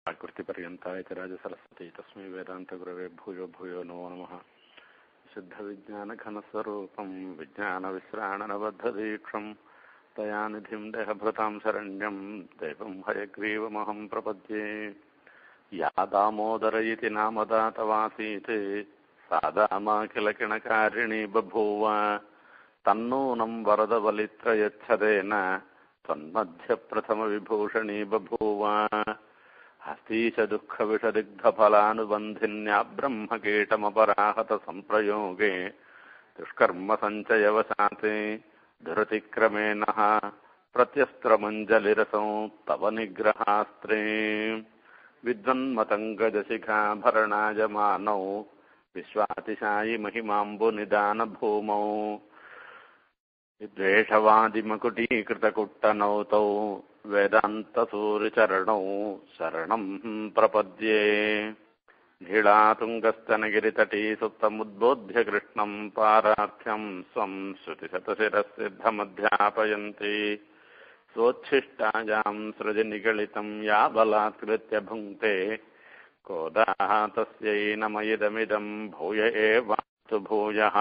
आकृतिपर्यन्ता इति राजसरस्वती तस्मै वेदान्तगुरवे भूयो भूयो नमो नमः शुद्धविज्ञानघनस्वरूपं विज्ञानविश्राणनबद्धदीक्षं दयानिधिं देहभृतां शरण्यं देवं हयग्रीवमहं प्रपद्ये या दामोदर इति नामदातवासीत् सा दामाखिलकिणकारिणी बभूव तन्नूनं वरदबलित्रयच्छदेन तन्मध्यप्रथमविभूषणी बभूव हस्तीशदुःखविषदिग्धफलानुबन्धिन्या ब्रह्मकीटमपराहतसम्प्रयोगे दुष्कर्मसञ्चयवशात् धृतिक्रमेणः प्रत्यस्त्रमञ्जलिरसौ तव निग्रहास्त्रे विद्वन्मतङ्गजशिखाभरणायमानौ विश्वातिशायि महिमाम्बुनिदानभूमौ विद्वेषवादिमकुटीकृतकुट्टनौ तौ वेदान्तसूरिचरणौ शरणं प्रपद्ये नीळातुङ्गस्तनगिरितटी सुप्तमुद्बोध्य कृष्णं पारार्थ्यं स्वं श्रुतिशतशिरसिद्धमध्यापयन्ति स्वोच्छिष्टायां सृजि निगलितं या बलात्कृत्य भुङ्क्ते कोदाः तस्यै नमयिदमिदं भूय एवास्तु भूयः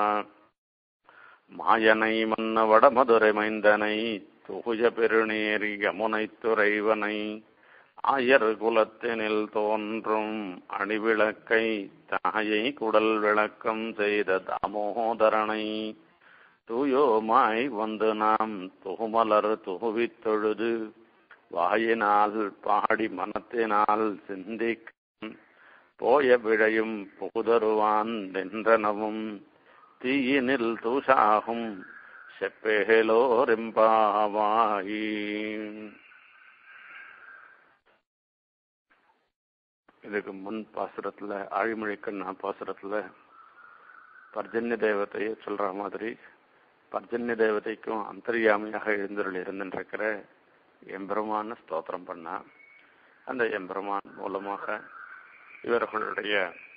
மாயனை மன்ன வடமதுரை மைந்தனை தூய பெருநீரி யமுனை துறைவனை ஆயர் குலத்தினில் தோன்றும் அணிவிளக்கை தாயை குடல் விளக்கம் செய்த தாமோதரனை தூயோமாய் வந்து நாம் துகுமலர் துகுவித் தொழுது வாயினால் பாடி மனத்தினால் சிந்திக்க போய விழையும் புகுதருவான் நின்றனவும் தீயினில் தூஷாகும் செப்பேலோரெம்பாவாயி இதுக்கு முன் பாசுரத்துல ஆழிமொழிக்கண்ணா பாசுரத்துல பர்ஜன்ய தேவதையை சொல்ற மாதிரி பர்ஜன்ய தேவதைக்கும் அந்தர்யாமியாக எழுந்தருள் இருந்துருக்கிற எம்பெருமான ஸ்தோத்திரம் பண்ணா அந்த எம்பெருமான் மூலமாக இவர்களுடைய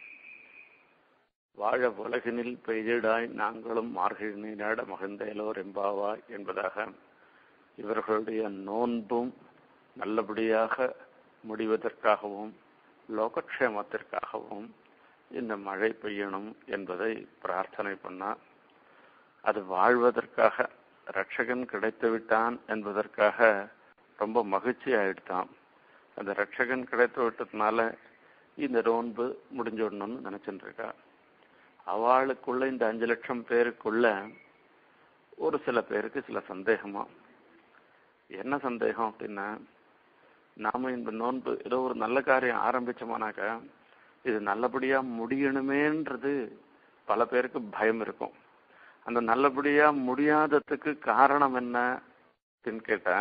வாழ உலகினில் பெய்திடாய் நாங்களும் மார்கழி நீராட மகிழ்ந்தேலோர் எம்பாவா என்பதாக இவர்களுடைய நோன்பும் நல்லபடியாக முடிவதற்காகவும் லோகக்ஷேமத்திற்காகவும் இந்த மழை பெய்யணும் என்பதை பிரார்த்தனை பண்ணார் அது வாழ்வதற்காக ரட்சகன் கிடைத்து விட்டான் என்பதற்காக ரொம்ப மகிழ்ச்சி ஆயிடுதான் அந்த ரட்சகன் கிடைத்து விட்டதுனால இந்த நோன்பு முடிஞ்சிடணும்னு நினைச்சுட்டு இருக்கா அவளுக்குள்ள இந்த அஞ்சு லட்சம் பேருக்குள்ள ஒரு சில பேருக்கு சில சந்தேகமா என்ன சந்தேகம் அப்படின்னா நாம இந்த நோன்பு ஏதோ ஒரு நல்ல காரியம் ஆரம்பிச்சோமானாக்கா இது நல்லபடியா முடியணுமேன்றது பல பேருக்கு பயம் இருக்கும் அந்த நல்லபடியா முடியாததுக்கு காரணம் என்ன அப்படின்னு கேட்டா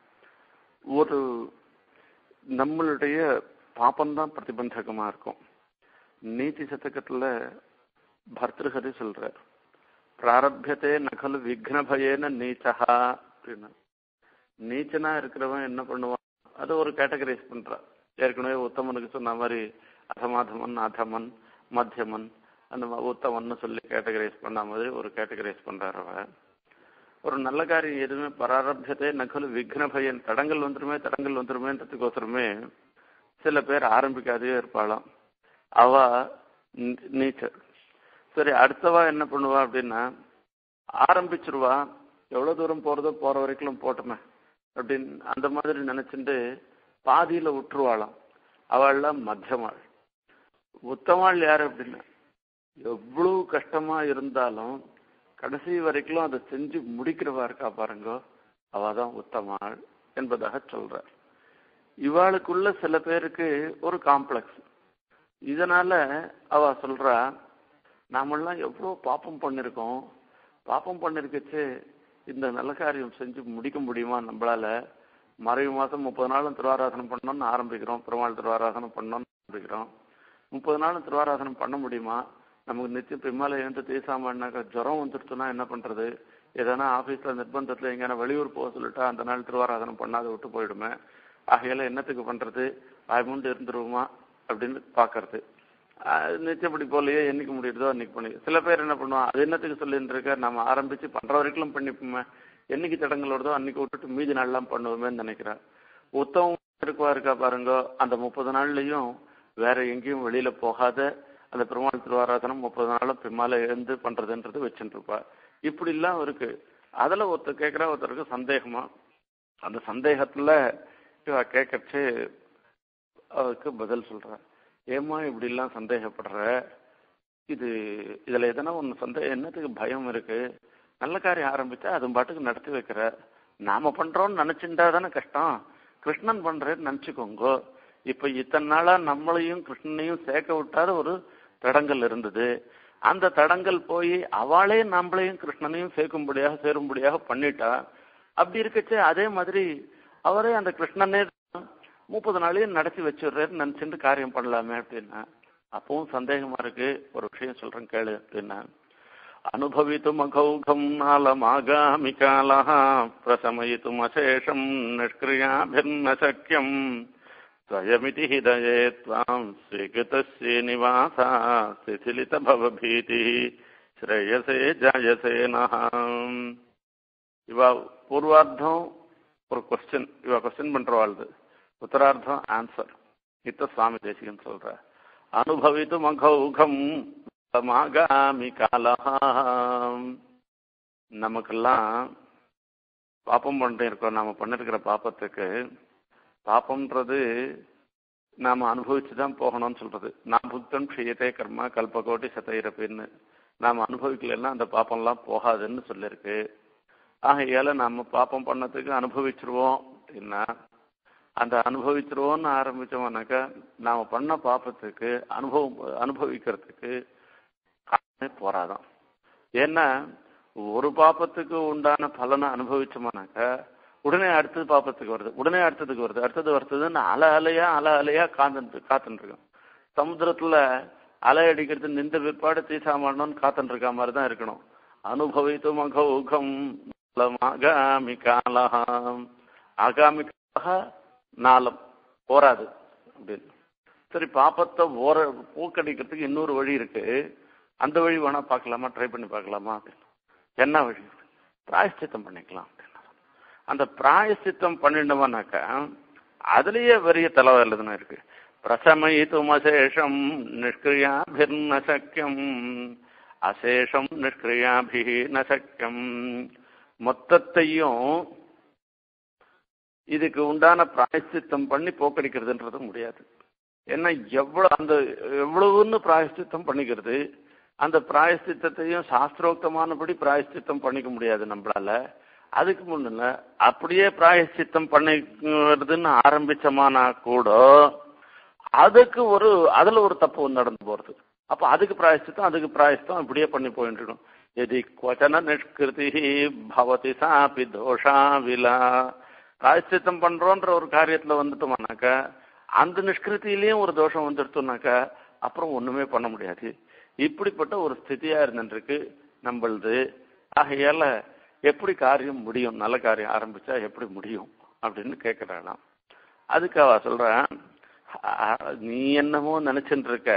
ஒரு நம்மளுடைய பாப்பம்தான் பிரதிபந்தகமா இருக்கும் நீதி சதகத்துல பர்திருஹரி சொல்றார் பிராரபியத்தே நகல் விக்ன பயேன நீச்சகா அப்படின்னு நீச்சனா இருக்கிறவன் என்ன பண்ணுவான் அது ஒரு கேட்டகரைஸ் பண்றான் ஏற்கனவே உத்தமனுக்கு சொன்ன மாதிரி அதமாதமன் அதமன் மத்தியமன் அந்த உத்தமன்னு சொல்லி கேட்டகரைஸ் பண்ண மாதிரி ஒரு கேட்டகரைஸ் பண்றாரு அவன் ஒரு நல்ல காரியம் எதுவுமே பராரபியத்தே நகல் விக்ன பயன் தடங்கள் வந்துருமே தடங்கள் வந்துருமேன்றதுக்கோசரமே சில பேர் ஆரம்பிக்காதே இருப்பாளாம் அவ நீச்சர் சரி அடுத்தவா என்ன பண்ணுவா அப்படின்னா ஆரம்பிச்சிருவா எவ்வளவு தூரம் போறதோ போற வரைக்கும் போட்டுமே அப்படின்னு அந்த மாதிரி நினைச்சுட்டு பாதியில விட்டுருவாளாம் அவள்லாம் மத்தியமாள் உத்தமாள் யாரு அப்படின்னா எவ்வளவு கஷ்டமா இருந்தாலும் கடைசி வரைக்கும் அதை செஞ்சு முடிக்கிறவா இருக்கா பாருங்க அவதான் உத்தமாள் என்பதாக சொல்ற இவாளுக்குள்ள சில பேருக்கு ஒரு காம்ப்ளெக்ஸ் இதனால அவ சொல்றா நாமெல்லாம் எவ்வளோ பாப்பம் பண்ணிருக்கோம் பாப்பம் பண்ணிருக்கச்சு இந்த நல்ல காரியம் செஞ்சு முடிக்க முடியுமா நம்மளால மறைவு மாதம் முப்பது நாளும் திருவாராசனம் பண்ணோம்னு ஆரம்பிக்கிறோம் பெருமாள் திருவாராசனம் பண்ணோம்னு ஆரம்பிக்கிறோம் முப்பது நாளும் திருவாராசனம் பண்ண முடியுமா நமக்கு நிச்சயம் பிம்மால எழுந்து தீசாமன்னாக்கா ஜுரம் வந்துருச்சுன்னா என்ன பண்றது எதனா ஆபீஸ்ல நிர்பந்தத்துல எங்கன்னா வெளியூர் போக சொல்லிட்டா அந்த நாள் திருவாராதனம் பண்ணாத விட்டு போயிடுமே ஆகையால என்னத்துக்கு பண்றது வாய்மூண்டு இருந்துருவோமா அப்படின்னு பாக்குறது நிச்சயப்படி போலையே என்னைக்கு முடியுதோ அன்னைக்கு பண்ணி சில பேர் என்ன பண்ணுவான் அது என்னத்துக்கு சொல்லிட்டு இருக்க நம்ம ஆரம்பிச்சு பண்ற வரைக்கும் பண்ணிப்போமே என்னைக்கு தடங்கள் வருதோ அன்னைக்கு விட்டுட்டு மீதி நாள்லாம் பண்ணுவோமேன்னு நினைக்கிறேன் உத்தமம் இருக்குவா இருக்கா பாருங்க அந்த முப்பது நாள்லயும் வேற எங்கேயும் வெளியில போகாத அந்த பெருமாள் திருவாராதனம் முப்பது நாளும் பின்னால எழுந்து பண்றதுன்றது வச்சுட்டு இருப்பா இப்படி எல்லாம் இருக்கு அதுல ஒருத்தர் கேட்கிறா ஒருத்தருக்கு சந்தேகமா அந்த சந்தேகத்துல இவ கேட்கச்சு அவருக்கு பதில் சொல்ற ஏமா இப்படி எல்லாம் சந்தேகப்படுற இது இதுல எதனா ஒன்று சந்தேகம் என்னத்துக்கு பயம் இருக்கு நல்ல காரியம் ஆரம்பிச்சா அது பாட்டுக்கு நடத்தி வைக்கிற நாம பண்றோம்னு நினைச்சுட்டா தானே கஷ்டம் கிருஷ்ணன் பண்றேன்னு நினைச்சுக்கோங்க இப்ப இத்தனை நாளா நம்மளையும் கிருஷ்ணனையும் சேர்க்க விட்டாத ஒரு தடங்கல் இருந்தது அந்த தடங்கல் போய் அவளே நம்மளையும் கிருஷ்ணனையும் சேர்க்கும்படியாக சேரும்படியாக பண்ணிட்டா அப்படி இருக்கச்சே அதே மாதிரி அவரே அந்த கிருஷ்ணனே முப்பது நாளையும் நடத்தி வச்சிடுறாரு நினைச்சுட்டு காரியம் பண்ணலாமே அப்படின்னா அப்பவும் சந்தேகமா இருக்கு ஒரு விஷயம் சொல்றேன் கேளு அப்படின்னா அனுபவித்தும் அகௌகம் நாளமாகாமி காலா பிரசமயித்தும் அசேஷம் நிஷ்கிரியாபிர்ன சக்கியம் स्वयमिति हृदये त्वां स्वीकृतस्य निवासा शिथिलितभवभीतिः श्रेयसे जायसे नः இவா பூர்வார்த்தம் ஒரு கொஸ்டின் இவா கொஸ்டின் பண்றவாழ்து உத்தரார்த்தம் ஆன்சர் இத்த சுவாமி தேசிகன் சொல்ற அனுபவித்து மகௌகம் மாகாமி காலம் நமக்கெல்லாம் பாப்பம் பண்ணிருக்கோம் நாம பண்ணிருக்கிற பாப்பத்துக்கு பாப்பம்ன்றது நாம அனுபவிச்சு தான் போகணும்னு சொல்றது நான் புத்தம் க்ஷயத்தே கர்மா கல்பகோட்டி சதைரப்பின்னு நாம அனுபவிக்கலன்னா அந்த பாப்பம்லாம் போகாதுன்னு சொல்லியிருக்கு ஆகையால நாம பாப்பம் பண்ணதுக்கு அனுபவிச்சிருவோம் அப்படின்னா அந்த அனுபவிச்சிருவோம்னு ஆரம்பிச்சோம்னாக்கா நாம பண்ண பாப்பத்துக்கு அனுபவம் அனுபவிக்கிறதுக்கு காலமே போராதான் ஏன்னா ஒரு பாப்பத்துக்கு உண்டான பலனை அனுபவிச்சோம்னாக்கா உடனே அடுத்தது பாப்பத்துக்கு வருது உடனே அடுத்ததுக்கு வருது அடுத்தது வருதுன்னு அலை அலையா அலை அலையா காத்துட்டு காத்துட்டு இருக்கோம் சமுத்திரத்துல அலை அடிக்கிறது நின்ற பிற்பாடு தீசாமானோன்னு காத்துட்டு இருக்க மாதிரி தான் இருக்கணும் அனுபவித்து மகௌகம் ஆகாமி காலம் ஆகாமி நாளம் போராது அப்படின்னு சரி பாப்பத்தை ஓர பூக்கடிக்கிறதுக்கு இன்னொரு வழி இருக்கு அந்த வழி வேணா பார்க்கலாமா ட்ரை பண்ணி பார்க்கலாமா அப்படின்னு என்ன வழி பிராயஷ்சித்தம் பண்ணிக்கலாம் அப்படின்னு அந்த பிராயசித்தம் பண்ணிட்டோம்னாக்கா அதுலயே பெரிய தலைவர்லதுன்னு இருக்கு பிரசமயித்தும் அசேஷம் நிஷ்கிரியாபிர்ன சக்கியம் அசேஷம் நிஷ்கிரியாபி ந சக்கியம் மொத்தத்தையும் இதுக்கு உண்டான பிராயசித்தம் பண்ணி போக்கடிக்கிறதுன்றது முடியாது ஏன்னா எவ்வளவு அந்த எவ்வளவுன்னு பிராயசித்தம் பண்ணிக்கிறது அந்த பிராயசித்தத்தையும் சாஸ்திரோக்தமானபடி பிராயசித்தம் பண்ணிக்க முடியாது நம்மளால அதுக்கு முன்ன அப்படியே பிராயசித்தம் பண்ணிக்கிறதுன்னு ஆரம்பிச்சோமானா கூட அதுக்கு ஒரு அதுல ஒரு தப்பு நடந்து போறது அப்ப அதுக்கு பிராயசித்தம் அதுக்கு பிராயசித்தம் இப்படியே பண்ணி போயிட்டு இருக்கணும் எதி கொச்சன நிஷ்கிருதி பவதி சாப்பி தோஷா விலா பிராயசித்தம் பண்றோன்ற ஒரு காரியத்துல வந்துட்டோம்னாக்கா அந்த நிஷ்கிருத்திலையும் ஒரு தோஷம் வந்துடுத்தோம்னாக்கா அப்புறம் ஒண்ணுமே பண்ண முடியாது இப்படிப்பட்ட ஒரு ஸ்திதியா இருந்துருக்கு நம்மளது ஆகையால எப்படி காரியம் முடியும் நல்ல காரியம் ஆரம்பிச்சா எப்படி முடியும் அப்படின்னு கேட்கிறாளாம் அதுக்கு அவ சொல்றேன் நீ என்னமோ நினைச்சுட்டு இருக்க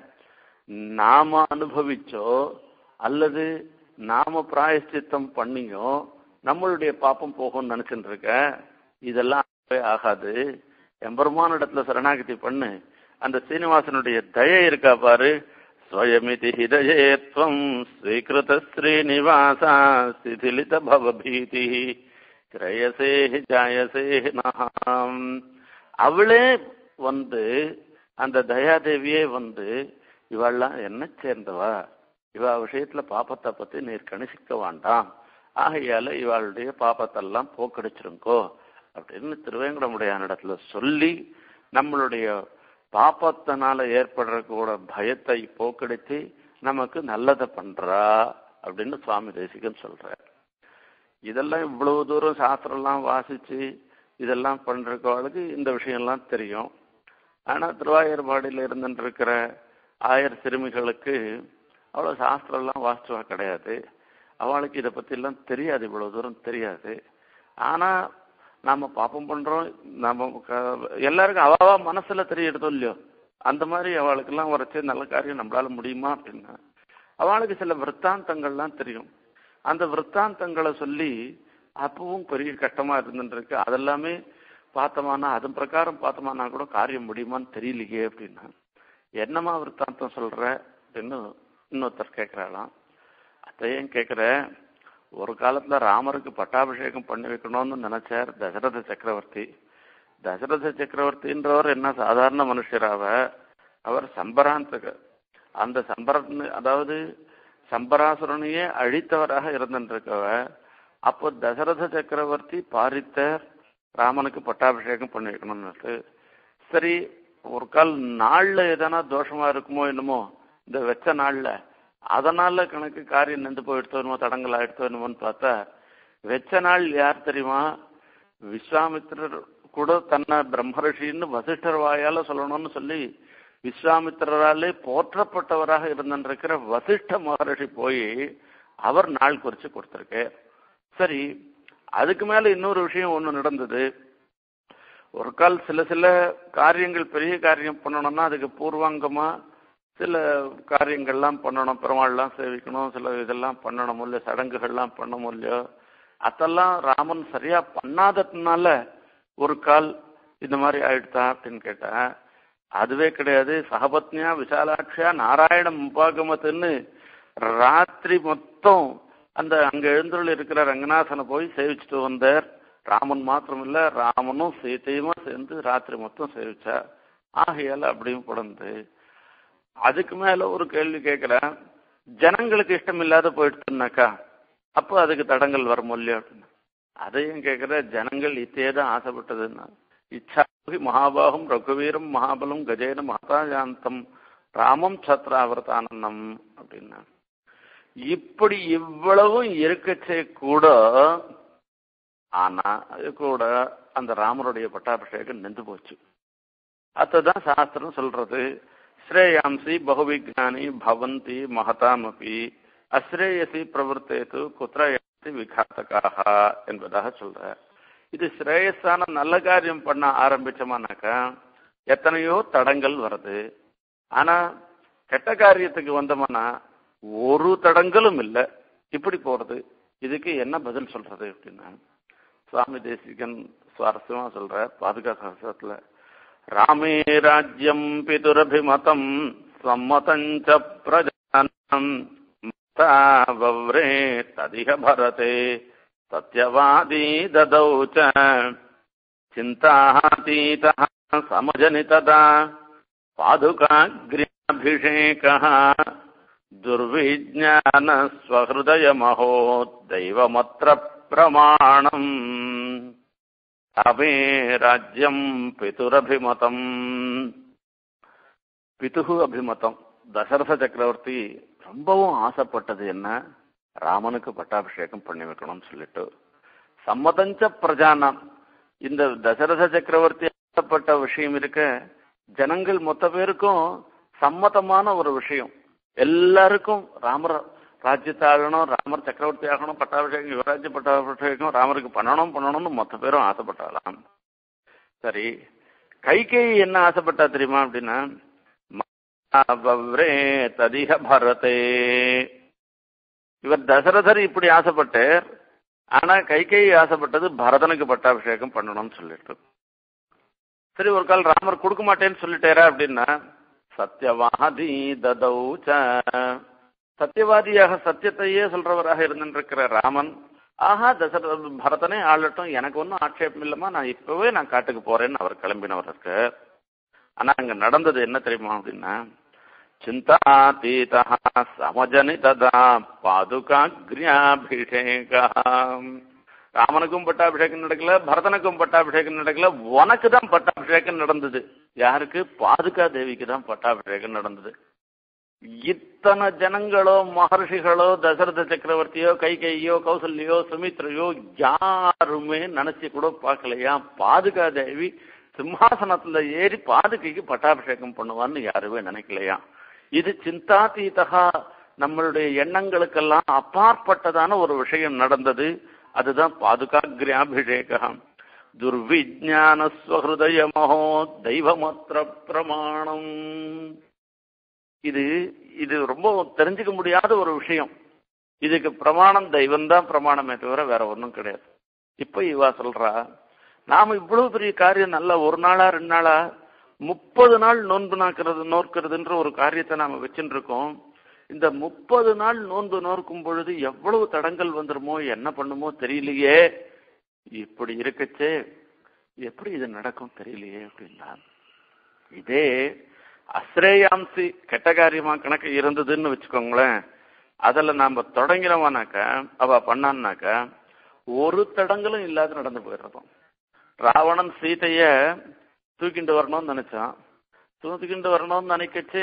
நாம அனுபவிச்சோ அல்லது நாம பிராயஷ்சித்தம் பண்ணியோ நம்மளுடைய பாப்பம் போகும்னு நினைச்சுட்டு இருக்க இதெல்லாம் ஆகாது எம்பெருமான இடத்துல சரணாகதி பண்ணு அந்த சீனிவாசனுடைய தயை இருக்கா பாரு स्वयमिति हृदयेत्वं स्वीकृतश्रीनिवासा शिथिलितभवभीतिः கிரயசே ஜாயசே நகாம் அவளே வந்து அந்த தயாதேவியே வந்து இவெல்லாம் என்ன சேர்ந்தவா இவ விஷயத்துல பாப்பத்தை பத்தி நீர் கணிசிக்க வேண்டாம் ஆகையால இவளுடைய பாப்பத்தெல்லாம் போக்கடிச்சிருங்கோ அப்படின்னு திருவேங்கடமுடையான இடத்துல சொல்லி நம்மளுடைய பாப்பத்தினால ஏற்படுறக்கூட பயத்தை போக்கெடுத்து நமக்கு நல்லதை பண்றா அப்படின்னு சுவாமி தேசிகன் சொல்றார் இதெல்லாம் இவ்வளவு தூரம் சாஸ்திரம்லாம் வாசிச்சு இதெல்லாம் பண்றவங்களுக்கு இந்த விஷயம்லாம் தெரியும் ஆனா திருவாயூர்பாடியில் இருந்துட்டு இருக்கிற ஆயர் சிறுமிகளுக்கு அவ்வளோ சாஸ்திரம்லாம் வாசிச்சுவா கிடையாது அவளுக்கு இதை பற்றிலாம் தெரியாது இவ்வளோ தூரம் தெரியாது ஆனால் நாம பாப்பம் பண்றோம் நம்ம எல்லாருக்கும் அவாவா மனசுல தெரியறதோ இல்லையோ அந்த மாதிரி அவளுக்கெல்லாம் உரைச்சு நல்ல காரியம் நம்மளால முடியுமா அப்படின்னா அவளுக்கு சில விற்த்தாந்தங்கள்லாம் தெரியும் அந்த விற்த்தாந்தங்களை சொல்லி அப்பவும் பெரிய கஷ்டமா இருந்துருக்கு அதெல்லாமே பார்த்தோமானா அதன் பிரகாரம் பார்த்தோமானா கூட காரியம் முடியுமான்னு தெரியலையே அப்படின்னா என்னமா விற்த்தாந்தம் சொல்ற அப்படின்னு இன்னொருத்தர் கேட்கிறாளாம் அதையும் கேட்குற ஒரு காலத்துல ராமருக்கு பட்டாபிஷேகம் பண்ணி வைக்கணும்னு நினைச்சார் தசரத சக்கரவர்த்தி தசரத சக்கரவர்த்தின்றவர் என்ன சாதாரண மனுஷராவ அவர் சம்பராந்தக அந்த சம்பரன் அதாவது சம்பராசுரனையே அழித்தவராக இருந்திருக்கவ அப்போ தசரத சக்கரவர்த்தி பாரித்தர் ராமனுக்கு பட்டாபிஷேகம் பண்ணி வைக்கணும்னு சரி ஒரு கால் நாள்ல எதனா தோஷமா இருக்குமோ என்னமோ இந்த வெச்ச நாள்ல அதனால கணக்கு காரியம் நின்று போய் எடுத்து வருமோ தடங்கள் எடுத்து வரணுமோன்னு பார்த்தா வெச்ச நாள் யார் தெரியுமா விஸ்வாமித்திரர் கூட தன்னை பிரம்மரிஷின்னு வசிஷ்டர் வாயால சொல்லணும்னு சொல்லி விஸ்வாமித்திரராலே போற்றப்பட்டவராக இருந்திருக்கிற வசிஷ்ட மகரிஷி போய் அவர் நாள் குறிச்சு கொடுத்திருக்கு சரி அதுக்கு மேல இன்னொரு விஷயம் ஒண்ணு நடந்தது ஒரு கால் சில சில காரியங்கள் பெரிய காரியம் பண்ணணும்னா அதுக்கு பூர்வாங்கமா சில காரியங்கள்லாம் பண்ணணும் பெருமாள்லாம் சேவிக்கணும் சில இதெல்லாம் பண்ணணும் இல்லையோ சடங்குகள்லாம் பண்ணணும் இல்லையோ அதெல்லாம் ராமன் சரியா பண்ணாததுனால ஒரு கால் இந்த மாதிரி ஆயிடுதா அப்படின்னு கேட்டேன் அதுவே கிடையாது சகபத்னியா விசாலாட்சியா நாராயணம் உபாகமத்துன்னு ராத்திரி மொத்தம் அந்த அங்க எழுந்துள்ள இருக்கிற ரங்கநாதனை போய் சேவிச்சுட்டு வந்தார் ராமன் மாத்திரம் இல்ல ராமனும் சீத்தையுமா சேர்ந்து ராத்திரி மொத்தம் சேவிச்சா ஆகையால அப்படியும் பிறந்து அதுக்கு மேல ஒரு கேள்வி கேட்கிறேன் ஜனங்களுக்கு இஷ்டம் இல்லாத போயிடுச்சுனாக்கா அப்போ அதுக்கு தடங்கள் வரும் இல்லையோ அப்படின்னு அதையும் கேட்கிற ஜனங்கள் இத்தே தான் ஆசைப்பட்டதுன்னா இச்சாபி மகாபாகம் ரகுவீரம் மகாபலம் கஜேன மகாதாஜாந்தம் ராமம் சத்ராவர்த்தானந்தம் அப்படின்னா இப்படி இவ்வளவும் இருக்கச்சே கூட ஆனா அது கூட அந்த ராமருடைய பட்டாபிஷேகம் நின்று போச்சு அதான் சாஸ்திரம் சொல்றது ஸ்ரேயாம்சி பகுவிஜானி பவந்தி மகதாமபி அஸ்ரேயசி பிரவர்த்தேது குத்திரயாசி விகாத்தகாக என்பதாக சொல்ற இது ஸ்ரேயஸான நல்ல காரியம் பண்ண ஆரம்பிச்சோமானாக்கா எத்தனையோ தடங்கள் வருது ஆனா கெட்ட காரியத்துக்கு வந்தோம்னா ஒரு தடங்களும் இல்லை இப்படி போறது இதுக்கு என்ன பதில் சொல்றது அப்படின்னா சுவாமி தேசிகன் சுவாரஸ்யமா சொல்ற பாதுகா சகசத்துல ராமே ராஜ்யம் பிதுரபிமதம் சம்மதஞ்ச பிரஜானம் வவ்ரே ததிக பரதே சத்யவாதி ததௌ ச சிந்தாதீதः समजनि तदा पादुकाग्र्याभिषेकः दुर्विज्ञानस्वहृदयमहो दैवमत्र प्रमाणम् अवे राज्यम् पितुरभिमतम् பிதுகு அபிமதம் தசரத சக்கரவர்த்தி ரொம்பவும் ஆசைப்பட்டது என்ன ராமனுக்கு பட்டாபிஷேகம் பண்ணி வைக்கணும்னு சொல்லிட்டு சம்மதஞ்ச பிரஜானம் இந்த தசரத சக்கரவர்த்தி ஆசைப்பட்ட விஷயம் இருக்க ஜனங்கள் மொத்த பேருக்கும் சம்மதமான ஒரு விஷயம் எல்லாருக்கும் ராமர் ராஜ்யத்தை ஆகணும் ராமர் சக்கரவர்த்தி ஆகணும் பட்டாபிஷேகம் யுவராஜ்ய பட்டாபிஷேகம் ராமருக்கு பண்ணணும் பண்ணணும்னு மொத்த பேரும் ஆசைப்பட்டாலாம் சரி கைகேயி என்ன ஆசைப்பட்டா தெரியுமா அப்படின்னா பவ்ரே ததிக பரதே இவர் தசரதர் இப்படி ஆசைப்பட்டார் ஆனா கைகேயி ஆசைப்பட்டது பரதனுக்கு பட்டாபிஷேகம் பண்ணணும்னு சொல்லிட்டு சரி ஒரு கால் ராமர் கொடுக்க மாட்டேன்னு சொல்லிட்டாரா அப்படின்னா சத்தியவாதி ததௌ சத்தியவாதியாக சத்தியத்தையே சொல்றவராக இருந்திருக்கிற ராமன் ஆஹா தசரத பரதனே ஆளட்டும் எனக்கு ஒன்றும் ஆட்சேபம் இல்லைம்மா நான் இப்பவே நான் காட்டுக்கு போறேன்னு அவர் கிளம்பினவர் இருக்கு ஆனா அங்க நடந்தது என்ன தெரியுமா அப்படின்னா சிந்தாதீதா சமஜனி ததா பாதுகாகிரியாபிஷேகா ராமனுக்கும் பட்டாபிஷேகம் நடக்கல பரதனுக்கும் பட்டாபிஷேகம் நடக்கல உனக்கு தான் பட்டாபிஷேகம் நடந்தது யாருக்கு பாதுகா தேவிக்கு தான் பட்டாபிஷேகம் நடந்தது இத்தனை ஜனங்களோ மகர்ஷிகளோ தசரத சக்கரவர்த்தியோ கைகையோ கௌசல்யோ சுமித்ரையோ யாருமே நினைச்சு கூட பார்க்கலையா பாதுகா தேவி சிம்ஹாசனத்துல ஏறி பாதுகைக்கு பட்டாபிஷேகம் பண்ணுவான்னு யாருமே நினைக்கலையா இது சிந்தாதீதகா நம்மளுடைய எண்ணங்களுக்கெல்லாம் அப்பாற்பட்டதான ஒரு விஷயம் நடந்தது அதுதான் பாதுகாகிரியாபிஷேகம் துர்விஜானஸ்வஹதயமோ தெய்வமத்திர பிரமாணம் இது இது ரொம்ப தெரிஞ்சுக்க முடியாத ஒரு விஷயம் இதுக்கு பிரமாணம் தெய்வம் தான் பிரமாணமே தவிர வேற ஒன்றும் கிடையாது இப்ப இவா சொல்றா நாம இவ்வளவு பெரிய காரியம் நல்லா ஒரு நாளா ரெண்டு நாளா முப்பது நாள் நோன்பு நாக்கிறது நோக்கிறதுன்ற ஒரு காரியத்தை நாம வச்சுட்டு இருக்கோம் இந்த முப்பது நாள் நோன்பு நோக்கும் பொழுது எவ்வளவு தடங்கள் வந்துருமோ என்ன பண்ணுமோ தெரியலையே இப்படி இருக்கச்சே எப்படி இது நடக்கும் தெரியலையே அப்படின்னா இதே அஸ்ரேயாம்சி கெட்ட காரியமா கணக்கு இருந்ததுன்னு வச்சுக்கோங்களேன் அதுல நாம தொடங்கினோம்னாக்க அவ பண்ணான்னாக்க ஒரு தடங்களும் இல்லாத நடந்து போயிடுறதும் ராவணன் சீதைய தூக்கிட்டு வரணும்னு நினைச்சான் தூக்கிட்டு வரணும்னு நினைக்கச்சு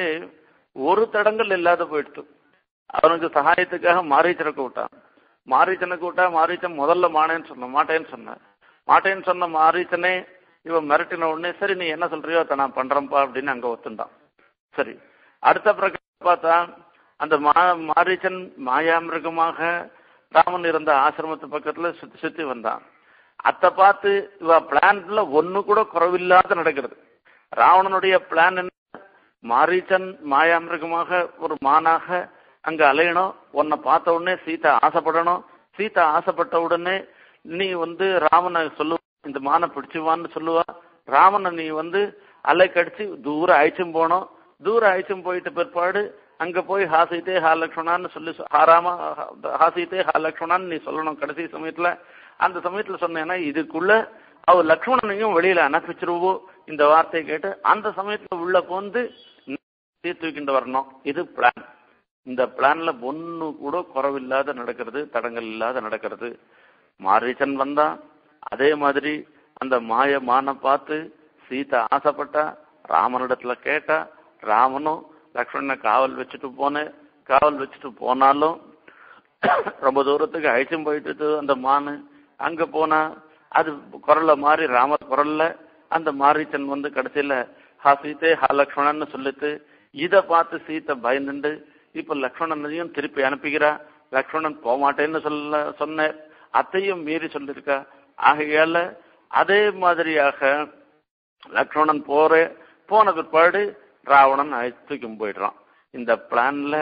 ஒரு தடங்கள் இல்லாத போயிடுச்சு அவனுக்கு சகாயத்துக்காக மாரீச்சனை கூட்டான் மாரீச்சனை கூட்டா மாரீச்சன் முதல்ல மானேன்னு சொன்ன மாட்டேன்னு சொன்னான் மாட்டேன்னு சொன்ன மாரீச்சனே இவன் மிரட்டின உடனே சரி நீ என்ன சொல்றியோ அதை நான் பண்றேன்ப்பா அப்படின்னு அங்க ஒத்துண்டான் சரி அடுத்த பிரகாரம் பார்த்தா அந்த மா மாரீச்சன் மாயாமிருகமாக ராமன் இருந்த ஆசிரமத்து பக்கத்துல சுத்தி சுத்தி வந்தான் அத்தை பார்த்து இவ பிளான்ல ஒண்ணு கூட குறவில்லாத நடக்கிறது ராவணனுடைய பிளான் என்ன மாரீச்சன் மாயாமிருகமாக ஒரு மானாக அங்க அலையணும் உன்னை பார்த்த உடனே சீதா ஆசைப்படணும் சீதா ஆசைப்பட்ட உடனே நீ வந்து ராமனை சொல்லு இந்த மானை பிடிச்சுவான்னு சொல்லுவா ராமனை நீ வந்து அலை கடிச்சு தூரம் அழைச்சும் போனோம் தூரம் அழைச்சும் போயிட்ட பிற்பாடு அங்க போய் ஹாசித்தே ஹா லக்ஷ்மணான்னு சொல்லி சொ- ஹாராமா ஹாசித்தே ஹா லக்ஷ்மணான்னு நீ சொல்லணும் கடைசி சமயத்துல அந்த சமயத்துல சொன்னேன்னா இதுக்குள்ள அவ லக்ஷ்மணனையும் வெளியில அனுப்பிச்சிருவோ இந்த வார்த்தையை கேட்டு அந்த சமயத்துல உள்ள போந்து தூக்கிட்டு வரணும் இது பிளான் இந்த பிளான்ல ஒண்ணு கூட குறவில்லாத நடக்கிறது தடங்கள் இல்லாத நடக்கிறது மாரீச்சன் வந்தான் அதே மாதிரி அந்த மாய மான பார்த்து சீதை ஆசைப்பட்டா ராமனிடத்துல கேட்டா ராமனும் லக்ஷ்மணனை காவல் வச்சுட்டு போனேன் காவல் வச்சுட்டு போனாலும் ரொம்ப தூரத்துக்கு அழைச்சும் போயிட்டு அந்த மானு அங்க போனா அது குரல்ல மாறி ராமர் குரல்ல அந்த மாரீச்சன் வந்து கடைசியில ஹா சீதே ஹா லக்ஷ்மணன்னு சொல்லிட்டு இத பார்த்து சீத்தை பயந்துண்டு இப்ப லக்ஷ்மணனையும் திருப்பி அனுப்பிக்கிறா லக்ஷ்மணன் போமாட்டேன்னு சொல்ல சொன்ன அத்தையும் மீறி சொல்லியிருக்கா ஆகையால அதே மாதிரியாக லக்ஷ்மணன் போற போன பிற்பாடு ராவணன் அழைத்துக்கும் போயிடுறான் இந்த பிளான்ல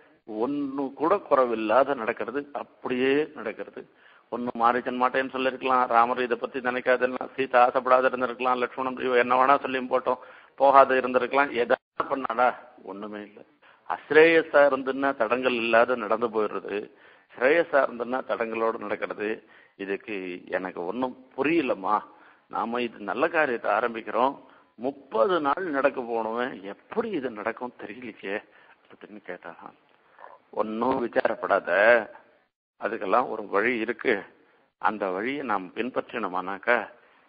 ஒண்ணு கூட குறவில்லாத நடக்கிறது அப்படியே நடக்கிறது ஒண்ணு மாரிச்சன் மாட்டேன்னு சொல்லியிருக்கலாம் ராமர் இதை பத்தி நினைக்காதுன்னா சீதா ஆசைப்படாத இருந்திருக்கலாம் லக்ஷ்மணன் ஐயோ, என்ன வேணா சொல்லி போட்டோம் போகாத இருந்திருக்கலாம் எதாவது பண்ணாடா ஒண்ணுமே இல்லை அஸ்ரேயஸா இருந்துன்னா தடங்கள் இல்லாத நடந்து போயிடுறது ஸ்ரேயஸா இருந்துன்னா தடங்களோடு நடக்கிறது இதுக்கு எனக்கு ஒன்றும் புரியலம்மா நாம இது நல்ல காரியத்தை ஆரம்பிக்கிறோம் முப்பது நாள் நடக்க போனவன் எப்படி இது நடக்கும் தெரியலையே அப்படின்னு கேட்டான் ஒன்றும் விசாரப்படாத அதுக்கெல்லாம் ஒரு வழி இருக்கு அந்த வழியை நாம் பின்பற்றினோமானாக்கா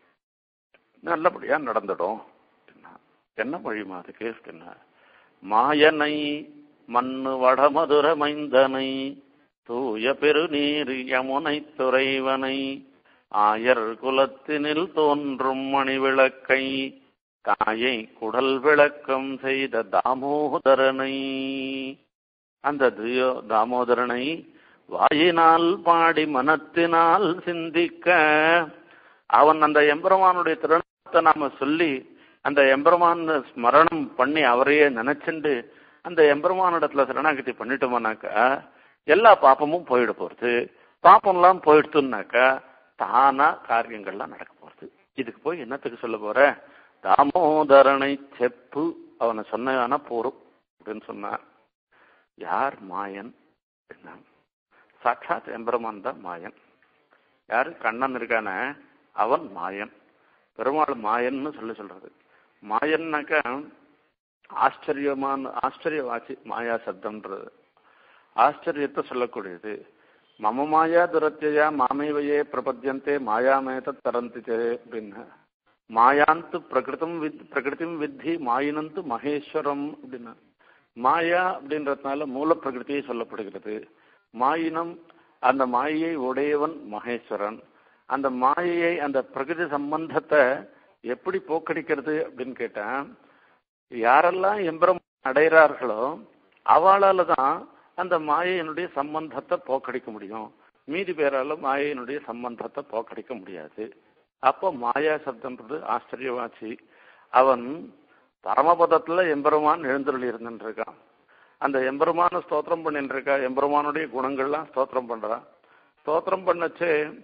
நல்லபடியா நடந்துடும் அப்படின்னா என்ன வழிமா அதுக்கு அப்படின்னா மாயனை மண்ணு வடமதுர மைந்தனை தூய பெருநீர் யமுனை துறைவனை ஆயர் குலத்தினில் தோன்றும் மணி விளக்கை தாயை குடல் விளக்கம் செய்த தாமோதரனை அந்த தியோ தாமோதரனை வாயினால் பாடி மனத்தினால் சிந்திக்க அவன் அந்த எம்பெருமானுடைய திருநாமத்தை நாம சொல்லி அந்த எம்பெருமான் ஸ்மரணம் பண்ணி அவரையே நினைச்சுண்டு அந்த எம்பெருமானிடத்துல சரணாகதி பண்ணிட்டோம்னாக்கா எல்லா பாப்பமும் போயிட போறது பாப்பம்லாம் போயிடுத்துனாக்கா தானா காரியங்கள்லாம் நடக்க போறது இதுக்கு போய் என்னத்துக்கு சொல்ல போற தாமோதரனை செப்பு அவனை சொன்னா போறோம் அப்படின்னு சொன்னார் யார் மாயன் அப்படின்னா சாட்சாத் எம்பெருமான் தான் மாயன் யாரு கண்ணன் இருக்கான அவன் மாயன் பெருமாள் மாயன்னு சொல்லி சொல்றது மாயன்னாக்கா ஆச்சரியமான ஆச்சரியவாசி மாயா சப்தம்ன்றது ஆச்சரியத்தை சொல்லக்கூடியது மம மாயா துரத்தியா மாமைவையே பிரபத்தியந்தே மாயாமேத தரந்தித்தே அப்படின்னு மாயாந்து பிரகிருதம் வித் பிரகிருதிம் வித்தி மாயினந்து மகேஸ்வரம் அப்படின்னா மாயா அப்படின்றதுனால மூல பிரகிருதியை சொல்லப்படுகிறது மாயினம் அந்த மாயையை உடையவன் மகேஸ்வரன் அந்த மாயையை அந்த பிரகிருதி சம்பந்தத்தை எப்படி போக்கடிக்கிறது அப்படின்னு கேட்டா யாரெல்லாம் எம்பரம் அடைகிறார்களோ அவளால தான் அந்த மாயையினுடைய சம்பந்தத்தை போக்கடிக்க முடியும் மீதி பேரால மாயையினுடைய சம்பந்தத்தை போக்கடிக்க முடியாது அப்போ மாயா சப்தன்றது ஆச்சரியவாசி அவன் பரமபதத்துல எம்பெருமான் எழுந்தருளி இருந்துட்டு இருக்கான் அந்த எம்பெருமான ஸ்தோத்திரம் பண்ணிட்டு இருக்கா எம்பெருமானுடைய குணங்கள்லாம் ஸ்தோத்திரம் பண்றான் ஸ்தோத்திரம் பண்ணச்சே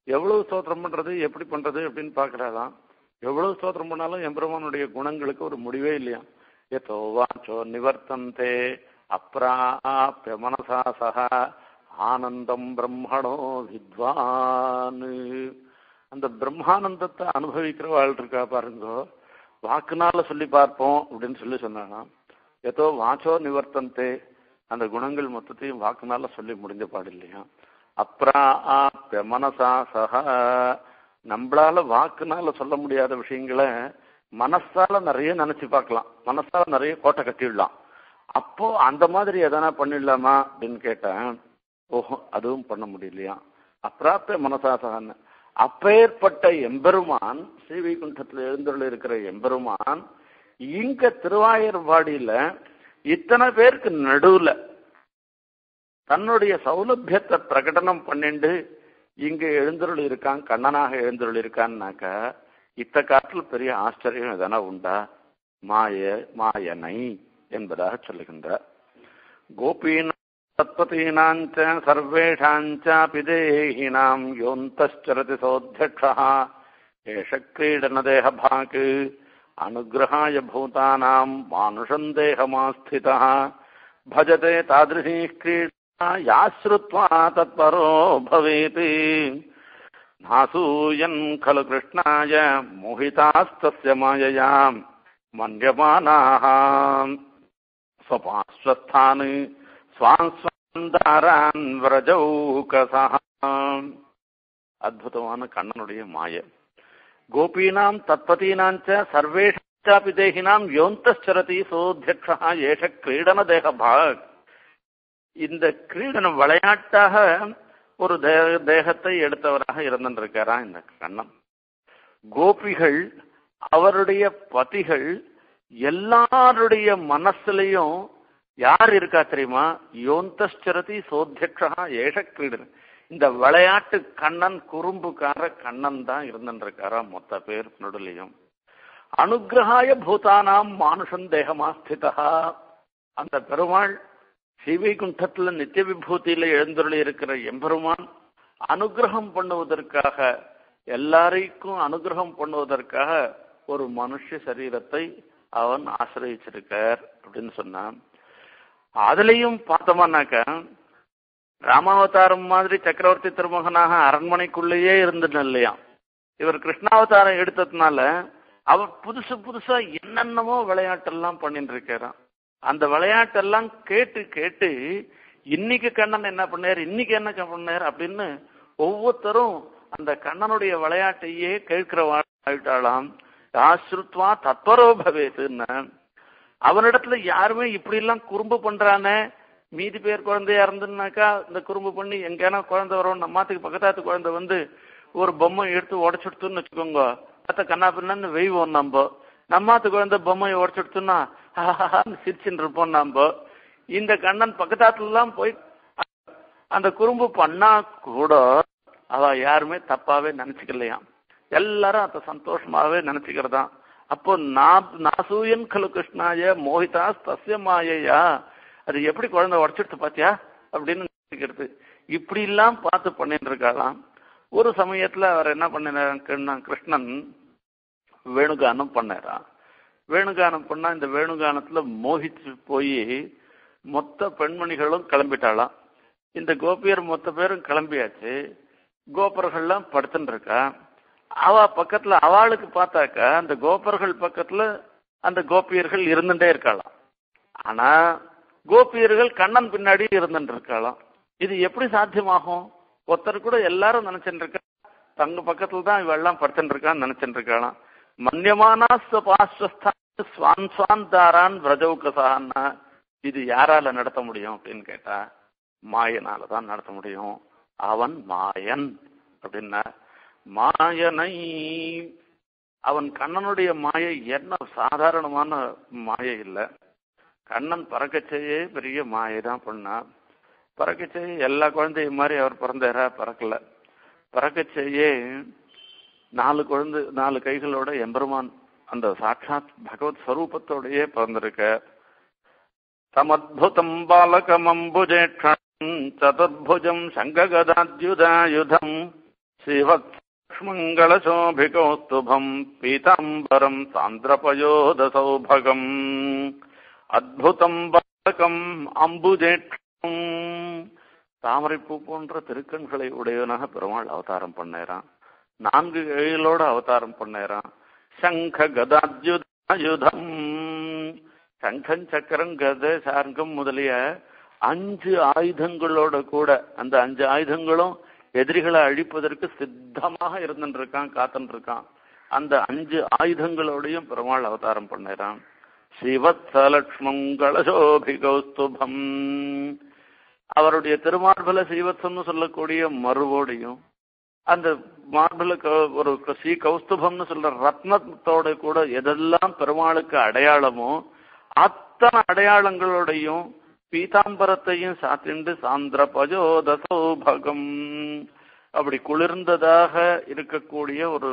எவ்வளவு ஸ்தோத்திரம் பண்றது எப்படி பண்றது அப்படின்னு பாக்குறாளாம் எவ்வளவு ஸ்தோத்திரம் பண்ணாலும் எம்பெருமானுடைய குணங்களுக்கு ஒரு முடிவே இல்லையா எதோ வாச்சோ நிவர்த்தந்தே அப்ராப்ய மனசா சக ஆனந்தம் பிரம்மணோ வித்வான் அந்த பிரம்மானந்தத்தை அனுபவிக்கிறவாள் இருக்கா பாருங்க வாக்குனால சொல்லி பார்ப்போம் அப்படின்னு சொல்லி சொன்னாங்க ஏதோ வாச்சோ நிவர்த்தந்தே அந்த குணங்கள் மொத்தத்தையும் வாக்குனால சொல்லி முடிஞ்ச பாடு இல்லையா அப்ராப்ய மனசா சக நம்மளால வாக்குனால சொல்ல முடியாத விஷயங்களை மனசால நிறைய நினைச்சு பார்க்கலாம் மனசால நிறைய கோட்டை கட்டிடலாம் அப்போ அந்த மாதிரி எதனா பண்ணிடலாமா அப்படின்னு கேட்டேன் ஓஹோ அதுவும் பண்ண முடியலையா அப்பிராப்பிய மனசாசகன்னு அப்பேற்பட்ட எம்பெருமான் ஸ்ரீவைகுண்டத்தில் எழுந்துள்ள இருக்கிற எம்பெருமான் இங்க திருவாயூர்பாடியில இத்தனை பேருக்கு நடுவுல தன்னுடைய சௌலபியத்தை பிரகடனம் பண்ணிண்டு இங்க எழுந்தருள் இருக்கான் கண்ணனாக எழுந்தருள் இருக்கான்னாக்கா இத்த காட்டில் பெரிய ஆச்சரியம் எதனா உண்டா மாய மாயனை என்பதாக சொல்லுகின்றார் கோபீன தத்பதீனாஞ்ச சர்வேஷாஞ்சாபி தேகினாம் யோந்தரதி சோத்தியக்ஷா ஏஷ கிரீடனதேகபாக் அனுகிரகாய பூதானாம் மானுஷம் தேகமாஸ்திதः भजते तादृशी क्रीडा या श्रुत्वा तत्परो भवेत् नासूयन् खलु कृष्णाय मोहितास्तस्य मायया मन्यमानाः स्वपार्श्वस्थान् स्वान् ஸ்வந்தாரான் விரஜௌகசः அற்புதமான கண்ணனுடைய மாய கோபீனாம் தத்பதீனாஞ்ச சர்வேஷாபி தேகினாம் யோந்தரதி சோத்தியக்ஷா ஏஷ கிரீடன தேக பாக் இந்த கிரீடனம் விளையாட்டாக ஒரு தே- தேகத்தை எடுத்தவராக இருந்திருக்காரா இந்த கண்ணன் கோபிகள் அவருடைய பதிகள் எல்லாருடைய மனசுலயும் யார் இருக்கா தெரியுமா யோந்தரதி சோத்தியக்ஷா ஏஷ கிரீடன் இந்த விளையாட்டு கண்ணன் குறும்புக்கார கண்ணன் தான் இருந்திருக்காரா மொத்த பேர் நடுலையும் அனுகிரகாய பூதானாம் மானுஷன் தேகமாஸ்திதா அந்த பெருமாள் ஸ்ரீவைகுண்டத்துல நித்திய விபூதியில எழுந்தருளி இருக்கிற எம்பெருமான் அனுகிரகம் பண்ணுவதற்காக எல்லாரைக்கும் அனுகிரகம் பண்ணுவதற்காக ஒரு மனுஷ சரீரத்தை அவன் ஆசிரயிச்சிருக்கார் அப்படின்னு சொன்னான் அதுலயும் பார்த்தோம்னாக்க ராமாவதாரம் மாதிரி சக்கரவர்த்தி திருமகனாக அரண்மனைக்குள்ளேயே இருந்துட்டு இல்லையா இவர் கிருஷ்ணாவதாரம் எடுத்ததுனால அவர் புதுசு புதுசா என்னென்னமோ விளையாட்டெல்லாம் பண்ணிட்டு இருக்கிறான் அந்த விளையாட்டெல்லாம் கேட்டு கேட்டு இன்னைக்கு கண்ணன் என்ன பண்ணார் இன்னைக்கு என்ன பண்ணார் அப்படின்னு ஒவ்வொருத்தரும் அந்த கண்ணனுடைய விளையாட்டையே கேட்கிறவாழ்த்தாளாம் ஆசிருத்வா தத்வரோ பவேதுன்னு அவனிடத்துல யாருமே இப்படி எல்லாம் குறும்பு பண்றானே மீதி பேர் குழந்தையா இருந்துன்னாக்கா இந்த குறும்பு பண்ணி எங்கேனா குழந்தை வரும் நம்மாத்துக்கு பக்கத்தாத்து குழந்தை வந்து ஒரு பொம்மை எடுத்து உடச்சுடுத்துன்னு வச்சுக்கோங்க அத்த கண்ணா பின்னு வெய்வோம் நம்ம நம்மாத்து குழந்தை பொம்மையை உடச்சுடுத்துன்னா சிரிச்சுன்னு இருப்போம் நம்ம இந்த கண்ணன் பக்கத்தாத்துல எல்லாம் போய் அந்த குறும்பு பண்ணா கூட அவ யாருமே தப்பாவே நினைச்சுக்கலையாம் எல்லாரும் அத சந்தோஷமாவே நினைச்சுக்கிறதாம் அப்போ நான் நாசூயன் கலு கிருஷ்ணாய மோகிதா தஸ்ய மாயையா அது எப்படி குழந்தை உடச்சிடுத்து பாத்தியா அப்படின்னு நினைக்கிறது இப்படி எல்லாம் பார்த்து பண்ணிட்டு இருக்காளாம் ஒரு சமயத்துல அவர் என்ன பண்ணினார் கிருஷ்ணன் வேணுகானம் பண்ணாராம் வேணுகானம் பண்ணா இந்த வேணுகானத்துல மோகிச்சு போய் மொத்த பெண்மணிகளும் கிளம்பிட்டாளாம் இந்த கோபியர் மொத்த பேரும் கிளம்பியாச்சு கோபர்கள்லாம் படுத்துன்னு இருக்கா அவ பக்கத்துல அவளுக்கு பார்த்தாக்கா அந்த கோபர்கள் பக்கத்துல அந்த கோபியர்கள் இருந்துட்டே இருக்காளாம் ஆனா கோபியர்கள் கண்ணன் பின்னாடி இருந்துட்டு இருக்காளாம் இது எப்படி சாத்தியமாகும் ஒருத்தர் கூட எல்லாரும் நினைச்சுட்டு இருக்கா தங்க பக்கத்துல தான் இவெல்லாம் படுத்துட்டு இருக்கான்னு நினைச்சுட்டு இருக்காளாம் மன்யமானா பாஸ்வஸ்தான் ஸ்வான் ஸ்வான் தாரான் விரஜௌகசான்னா இது யாரால நடத்த முடியும் அப்படின்னு கேட்டா மாயனால தான் நடத்த முடியும் அவன் மாயன் அப்படின்னா மாயனை அவன் கண்ணனுடைய மாயை என்ன சாதாரணமான மாயை இல்லை கண்ணன் பறக்கச்சேயே பெரிய மாயை தான் பண்ணான் பறக்கச்சேயே எல்லா குழந்தையும் மாதிரி அவர் பிறந்தாரா பறக்கல பறக்கச்சேயே நாலு குழந்தை நாலு கைகளோட எம்பெருமான் அந்த சாட்சாத் பகவத் ஸ்வரூபத்தோடையே பிறந்திருக்க சமத்புதம் பாலகமம்புஜேட்சம் சதுர்புஜம் சங்ககதாத்யுதாயுதம் श्रीवत्समङ्गलशोभिकौस्तुभम् पीताम्बरम् सान्द्रपयोदसौभगम् அத்புதம் பதகம் அம்புஜேட்சம் தாமரைப்பூ போன்ற திருக்கண்களை உடையவனாக பெருமாள் அவதாரம் பண்ணேறான் நான்கு எழிலோட அவதாரம் பண்ணேறான் சங்க கதாத்யுதாயுதம் சங்கம் சக்கரம் கத சார்கம் முதலிய அஞ்சு ஆயுதங்களோட கூட அந்த அஞ்சு ஆயுதங்களும் எதிரிகளை அழிப்பதற்கு சித்தமாக இருந்துட்டு இருக்கான் காத்துட்டு இருக்கான் அந்த அஞ்சு ஆயுதங்களோடையும் பெருமாள் அவதாரம் பண்ணேறான் ஸ்ரீவத்ஸலக்ஷ்மங்களசோபி கௌஸ்துபம் அவருடைய திருமார்பல ஸ்ரீவத்சம்னு சொல்லக்கூடிய மறுவோடையும் அந்த மார்பல ஒரு ஸ்ரீ கௌஸ்துபம்னு சொல்ற ரத்னத்தோட கூட எதெல்லாம் பெருமாளுக்கு அடையாளமோ அத்தனை அடையாளங்களோடையும் பீதாம்பரத்தையும் சாத்திண்டு சாந்திர பஜோத சௌபகம் அப்படி குளிர்ந்ததாக இருக்கக்கூடிய ஒரு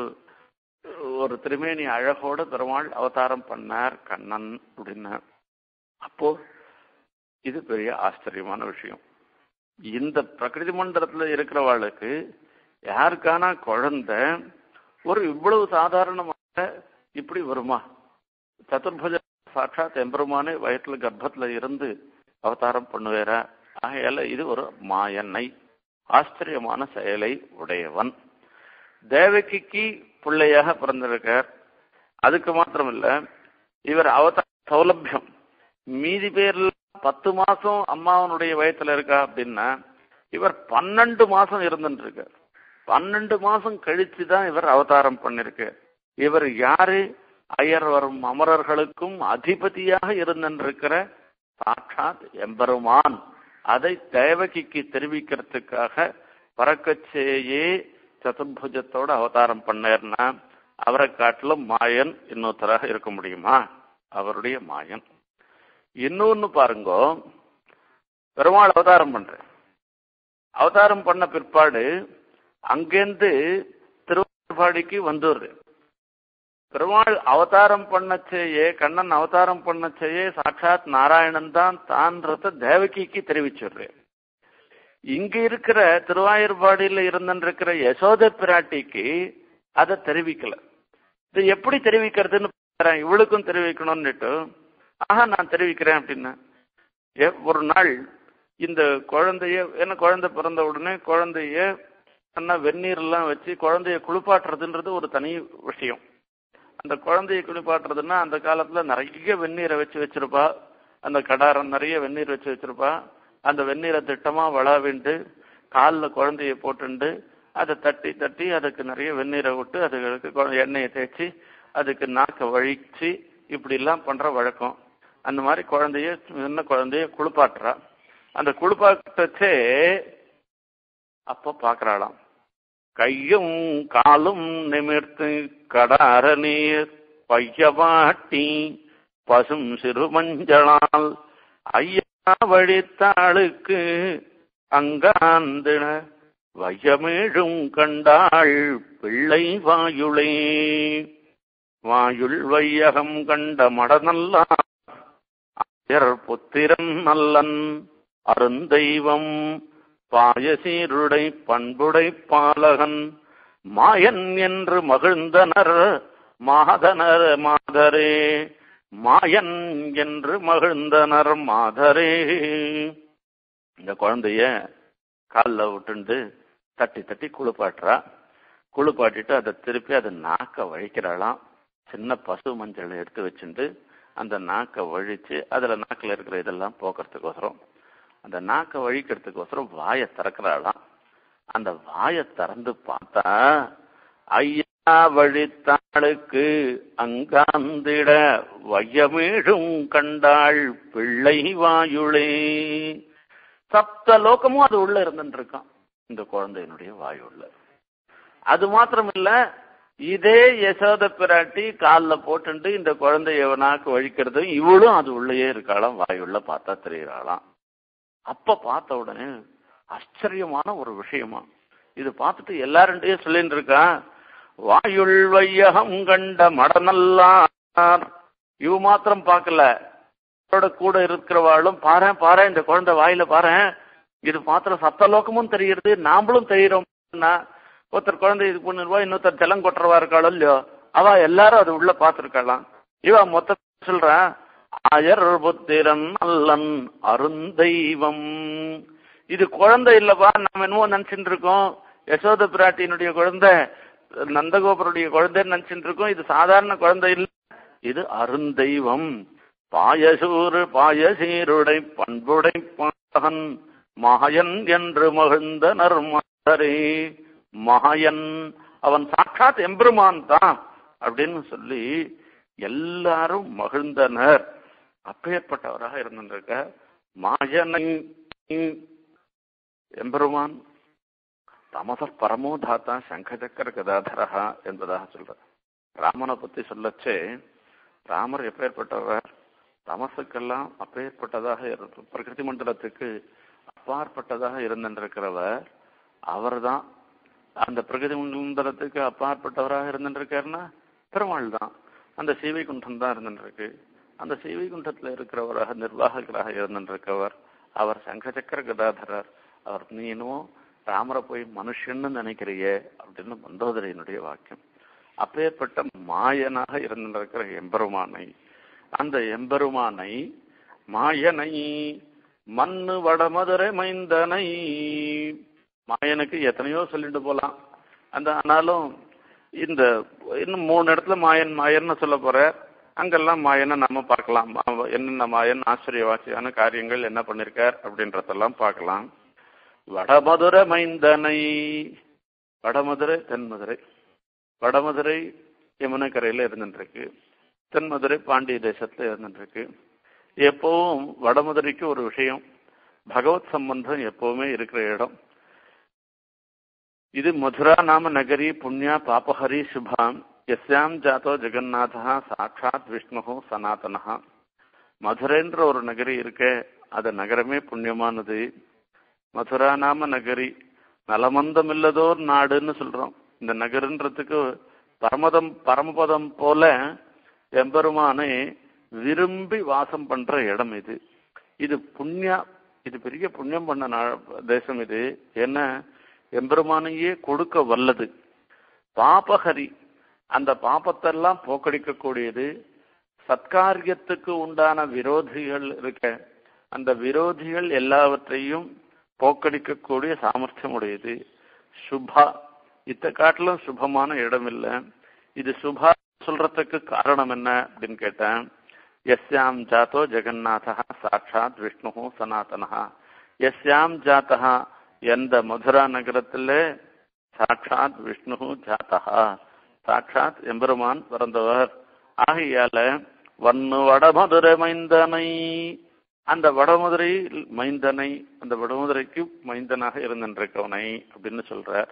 ஒரு திருமேனி அழகோட பெருமாள் அவதாரம் பண்ணார் கண்ணன் அப்படின்னார் அப்போ இது பெரிய ஆச்சரியமான விஷயம் இந்த பிரகிருதி மண்டலத்துல இருக்கிறவாளுக்கு யாருக்கான குழந்தை ஒரு இவ்வளவு சாதாரணமாக இப்படி வருமா சதுர்புஜ சாட்சாத் எம்பெருமானே வயிற்றுல கர்ப்பத்துல இருந்து அவதாரம் பண்ணுவேரா ஆகையால இது ஒரு மாயன்னை ஆச்சரியமான செயலை உடையவன் தேவகிக்கு பிள்ளையாக பிறந்திருக்கார் அதுக்கு மாத்திரம் இல்ல இவர் அவதார சௌலபியம் மீதி பேர்ல பத்து மாசம் அம்மாவனுடைய வயத்துல இருக்கா அப்படின்னா இவர் பன்னெண்டு மாசம் இருந்துட்டு இருக்கார் பன்னெண்டு மாசம் கழிச்சு தான் இவர் அவதாரம் பண்ணிருக்கு இவர் யாரு அயர் வரும் அமரர்களுக்கும் அதிபதியாக இருந்திருக்கிற சாட்சாத் எம்பெருமான் அதை தேவகிக்கு தெரிவிக்கிறதுக்காக பறக்கச்சேயே சதுர்புஜத்தோட அவதாரம் பண்ணார்னா அவரை காட்டிலும் மாயன் இன்னொருத்தராக இருக்க முடியுமா அவருடைய மாயன் இன்னொன்னு பாருங்க பெருமாள் அவதாரம் பண்ற அவதாரம் பண்ண பிற்பாடு அங்கேருந்து திருவாடிக்கு வந்துடுற பெருமாள் அவதாரம் பண்ணச்சேயே கண்ணன் அவதாரம் பண்ணச்சேயே சாட்சாத் நாராயணன் தான் தான்றத தேவகிக்கு தெரிவிச்சிடுறேன் இங்க இருக்கிற திருவாயூர்பாடியில இருந்திருக்கிற யசோத பிராட்டிக்கு அதை தெரிவிக்கல இது எப்படி தெரிவிக்கிறதுன்னு பாக்குறேன் இவளுக்கும் தெரிவிக்கணும்னுட்டு ஆஹா நான் தெரிவிக்கிறேன் அப்படின்னா ஒரு நாள் இந்த குழந்தைய என்ன குழந்தை பிறந்த உடனே குழந்தைய நல்லா வெந்நீர் எல்லாம் வச்சு குழந்தைய குளிப்பாட்டுறதுன்றது ஒரு தனி விஷயம் அந்த குழந்தைய குளிப்பாட்டுறதுன்னா அந்த காலத்துல நிறைய வெந்நீரை வச்சு வச்சிருப்பா அந்த கடாரம் நிறைய வெந்நீர் வச்சு வச்சிருப்பா அந்த வெந்நீரை திட்டமா வளாவிண்டு காலில் குழந்தைய போட்டுண்டு அதை தட்டி தட்டி அதுக்கு நிறைய வெந்நீரை விட்டு அதுக்கு எண்ணெயை தேய்ச்சி அதுக்கு நாக்கை வழிச்சு இப்படி எல்லாம் பண்ற வழக்கம் அந்த மாதிரி குழந்தைய சின்ன குழந்தைய குளிப்பாட்டுறா அந்த குளிப்பாட்டச்சே அப்ப பாக்குறாளாம் கையும் காலும் நிமிர்த்து கடார நீர் பையவாட்டி பசும் சிறு மஞ்சளால் ஐயா வழித்தாளுக்கு அங்காந்தின வையமேழும் கண்டாள் பிள்ளை வாயுளே வாயுள் வையகம் கண்ட மடநல்லார் புத்திரன் நல்லன் அருந்தெய்வம் பாயசீருடை பண்புடை பாலகன் மாயன் என்று மகிழ்ந்தனர் மாதனர் மாதரே மாயன் என்று மகிழ்ந்தனர் மாதரே இந்த குழந்தைய காலில் விட்டுண்டு தட்டி தட்டி குளிப்பாட்டுறா குளிப்பாட்டிட்டு அதை திருப்பி அதை நாக்க வழிக்கிறாளாம் சின்ன பசு மஞ்சள் எடுத்து வச்சுட்டு அந்த நாக்கை வழிச்சு அதுல நாக்கில் இருக்கிற இதெல்லாம் போக்குறதுக்கோசரம் அந்த நாக்கை வழிக்கிறதுக்கோசரம் வாயை திறக்கிறாளாம் அந்த வாயை திறந்து பார்த்தா ஐயா வழித்தாளுக்கு அங்காந்திட வையமேழும் கண்டாள் பிள்ளை வாயுளே சப்த லோகமும் அது உள்ள இருந்துட்டு இருக்கான் இந்த குழந்தையினுடைய வாயுள்ள அது மாத்திரம் இல்ல இதே யசோத பிராட்டி காலில் போட்டுட்டு இந்த குழந்தைய நாக்கு வழிக்கிறதும் இவளும் அது உள்ளேயே இருக்காளாம் வாயுள்ள பார்த்தா தெரியுறாளாம் அப்ப பார்த்த உடனே ஆச்சரியமான ஒரு விஷயமா இது பார்த்துட்டு எல்லாருண்டையும் சொல்லிட்டு இருக்கான் வாயுள் வையகம் கண்ட மடநல்லார் இவ மாத்திரம் பார்க்கல அவரோட கூட இருக்கிறவாளும் பாரு பாரு இந்த குழந்தை வாயில பாரு இது மாத்திரம் சத்தலோகமும் தெரியுது நாமளும் தெரியுறோம்னா ஒருத்தர் குழந்தை இது பண்ணிருவா இன்னொருத்தர் ஜலம் கொட்டுறவா இருக்காளோ இல்லையோ அவ எல்லாரும் அது உள்ள பார்த்துருக்கலாம் இவ மொத்த சொல்றான் அயர் புத்திரன் அல்லன் அருந்தெய்வம் இது குழந்தை இல்லப்பா நம்ம என்னவோ நினைச்சுட்டு இருக்கோம் யசோத பிராட்டியினுடைய குழந்தை நந்தகோபருடைய குழந்தைன்னு நினைச்சுட்டு இருக்கோம் இது சாதாரண குழந்தை இல்ல இது அருந்தெய்வம் பாயசூறு பாயசீருடை பண்புடை பாகன் மகயன் என்று மகிழ்ந்த நர்மரே மகயன் அவன் சாட்சாத் எம்பெருமான் தான் அப்படின்னு சொல்லி எல்லாரும் மகிழ்ந்தனர் அப்பேற்பட்டவராக இருந்திருக்க மாயனை எம்பெருமான் தமச பரமோ தாத்தா சங்கச்சக்கர கதாதரா என்பதாக சொல்ற ராமனை பத்தி சொல்லச்சே ராமர் எப்பேற்பட்டவர் தமசுக்கெல்லாம் அப்பேற்பட்டதாக இரு- பிரகிருதி மண்டலத்துக்கு அப்பாற்பட்டதாக இருந்திருக்கிறவர் அவர்தான் அந்த பிரகிருதி மண்டலத்துக்கு அப்பாற்பட்டவராக இருந்திருக்காருன்னா பெருமாள் தான் அந்த சீவைகுண்டம் தான் இருந்திருக்கு அந்த சீவைகுண்டத்துல இருக்கிறவராக நிர்வாககராக இருந்திருக்கவர் அவர் சங்கச்சக்கர கதாதரர் அவர் நீ என்னமோ ராமரை போய் மனுஷன்னு நினைக்கிறியே அப்படின்னு மந்தோதரையினுடைய வாக்கியம் அப்பேற்பட்ட மாயனாக இருந்திருக்கிற எம்பெருமானை அந்த எம்பெருமானை மாயனை மண்ணு வடமதுரை மைந்தனை மாயனுக்கு எத்தனையோ சொல்லிட்டு போலாம் அந்த ஆனாலும் இந்த இன்னும் மூணு இடத்துல மாயன் மாயன்னு சொல்ல போற அங்கெல்லாம் மாயனை நம்ம பார்க்கலாம் அவ- என்னென்ன மாயன் ஆச்சரியவாசியான காரியங்கள் என்ன பண்ணிருக்கார் அப்படின்றதெல்லாம் பார்க்கலாம் வடமதுரை மைந்தனை வடமதுரை தென்மதுரை வடமதுரை யமுனை கரையில இருந்துருக்கு தென்மதுரை பாண்டிய தேசத்துல இருந்துருக்கு எப்பவும் வடமதுரைக்கு ஒரு விஷயம் பகவத் சம்பந்தம் எப்பவுமே இருக்கிற இடம் இது மதுரா நாம நகரி புண்ணியா பாபஹரி சுபாம் எஸ்யாம் ஜாதோ ஜெகநாதா சாட்சாத் விஷ்ணு சனாதனஹா மதுரைன்ற ஒரு நகரி இருக்கே அது நகரமே புண்ணியமானது மதுரா நாம நகரி நலமந்தமில்லதோர் நாடுன்னு சொல்றோம் இந்த நகருன்றதுக்கு பரமதம் பரமபதம் போல எம்பெருமானை விரும்பி வாசம் பண்ற இடம் இது இது புண்ணியா இது பெரிய புண்ணியம் பண்ண நா- தேசம் இது என்ன எம்பெருமானையே கொடுக்க வல்லது பாபஹரி அந்த பாபத்தெல்லாம் போக்கடிக்கக்கூடியது சத்காரியத்துக்கு உண்டான விரோதிகள் இருக்க அந்த விரோதிகள் எல்லாவற்றையும் போக்கடிக்கக்கூடிய சாமர்த்தியம் உடையது சுபா இத்த காட்டிலும் சுபமான இடம் இல்ல இது சுபா சொல்றதுக்கு காரணம் என்ன அப்படின்னு கேட்டேன் எஸ்யாம் ஜாத்தோ ஜெகநாதா சாட்சாத் விஷ்ணு சனாதனஹா எஸ்யாம் ஜாத்தா எந்த மதுரா நகரத்திலே சாட்சாத் விஷ்ணு ஜாத்தா சாட்சாத் எம்பெருமான் பிறந்தவர் ஆகையால வன்னு வடமதுரை மைந்தனை அந்த வடமதுரை மைந்தனை அந்த வடமதுரைக்கு மைந்தனாக இருந்திருக்கவனை அப்படின்னு சொல்றார்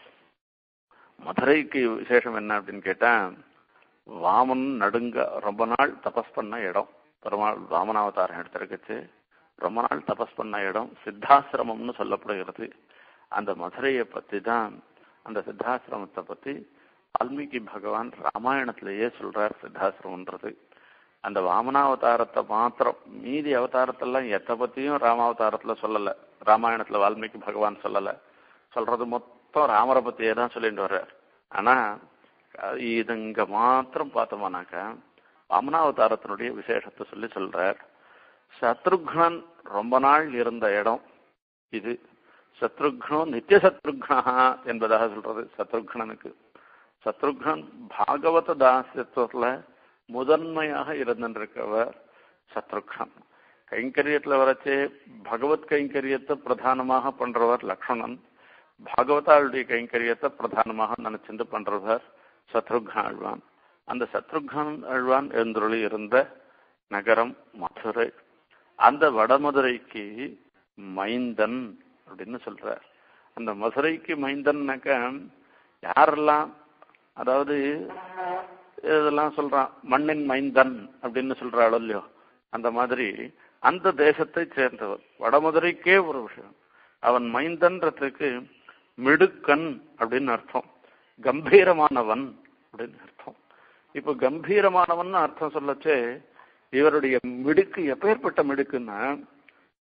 மதுரைக்கு விசேஷம் என்ன அப்படின்னு கேட்டா வாமன் நடுங்க ரொம்ப நாள் தபஸ் பண்ண இடம் பெருமாள் வாமனாவதாரம் எடுத்திருக்குச்சு ரொம்ப நாள் தபஸ் பண்ண இடம் சித்தாசிரமம்னு சொல்லப்படுகிறது அந்த மதுரையை பத்தி தான் அந்த சித்தாசிரமத்தை பத்தி வால்மீகி பகவான் ராமாயணத்திலேயே சொல்றார் சித்தாசிரமன்றது அந்த வாமனாவதாரத்தை மாத்திரம் மீதி அவதாரத்தெல்லாம் எதை பத்தியும் ராமாவதாரத்துல சொல்லல ராமாயணத்துல வால்மீகி பகவான் சொல்லல சொல்றது மொத்தம் ராமரை பத்தியே தான் சொல்லிட்டு வர்றார் ஆனா அஹ் இது இங்க மாத்திரம் பார்த்தோம்னாக்கா வாமனாவதாரத்தினுடைய விசேஷத்தை சொல்லி சொல்றார் சத்ருக்னன் ரொம்ப நாள் இருந்த இடம் இது சத்ருக்னோ நித்திய சத்ருக்னா என்பதாக சொல்றது சத்ருக்னனுக்கு சத்ருக்னன் பாகவத தாசியத்துவத்துல முதன்மையாக இருந்திருக்கவர் சத்ருக்னன் கைங்கரியத்துல வரச்சே பகவத் கைங்கரியத்தை பிரதானமாக பண்றவர் லக்ஷ்மணன் பாகவதாளுடைய கைங்கரியத்தை பிரதானமாக நினைச்சுட்டு பண்றவர் சத்ருக்ன ஆழ்வான் அந்த சத்ருக்ன ஆழ்வான் எழுந்துருளி இருந்த நகரம் மதுரை அந்த வடமதுரைக்கு மைந்தன் அப்படின்னு சொல்றார் அந்த மதுரைக்கு மைந்தன்னாக்க யாரெல்லாம் அதாவது இதெல்லாம் சொல்றான் மண்ணின் மைந்தன் அப்படின்னு சொல்றாளோ இல்லையோ அந்த மாதிரி அந்த தேசத்தை சேர்ந்தவர் வடமதுரைக்கே ஒரு விஷயம் அவன் மைந்தன்றதுக்கு மிடுக்கன் அப்படின்னு அர்த்தம் கம்பீரமானவன் அப்படின்னு அர்த்தம் இப்போ கம்பீரமானவன் அர்த்தம் சொல்லச்சே இவருடைய மிடுக்கு எப்பேற்பட்ட மிடுக்குன்னா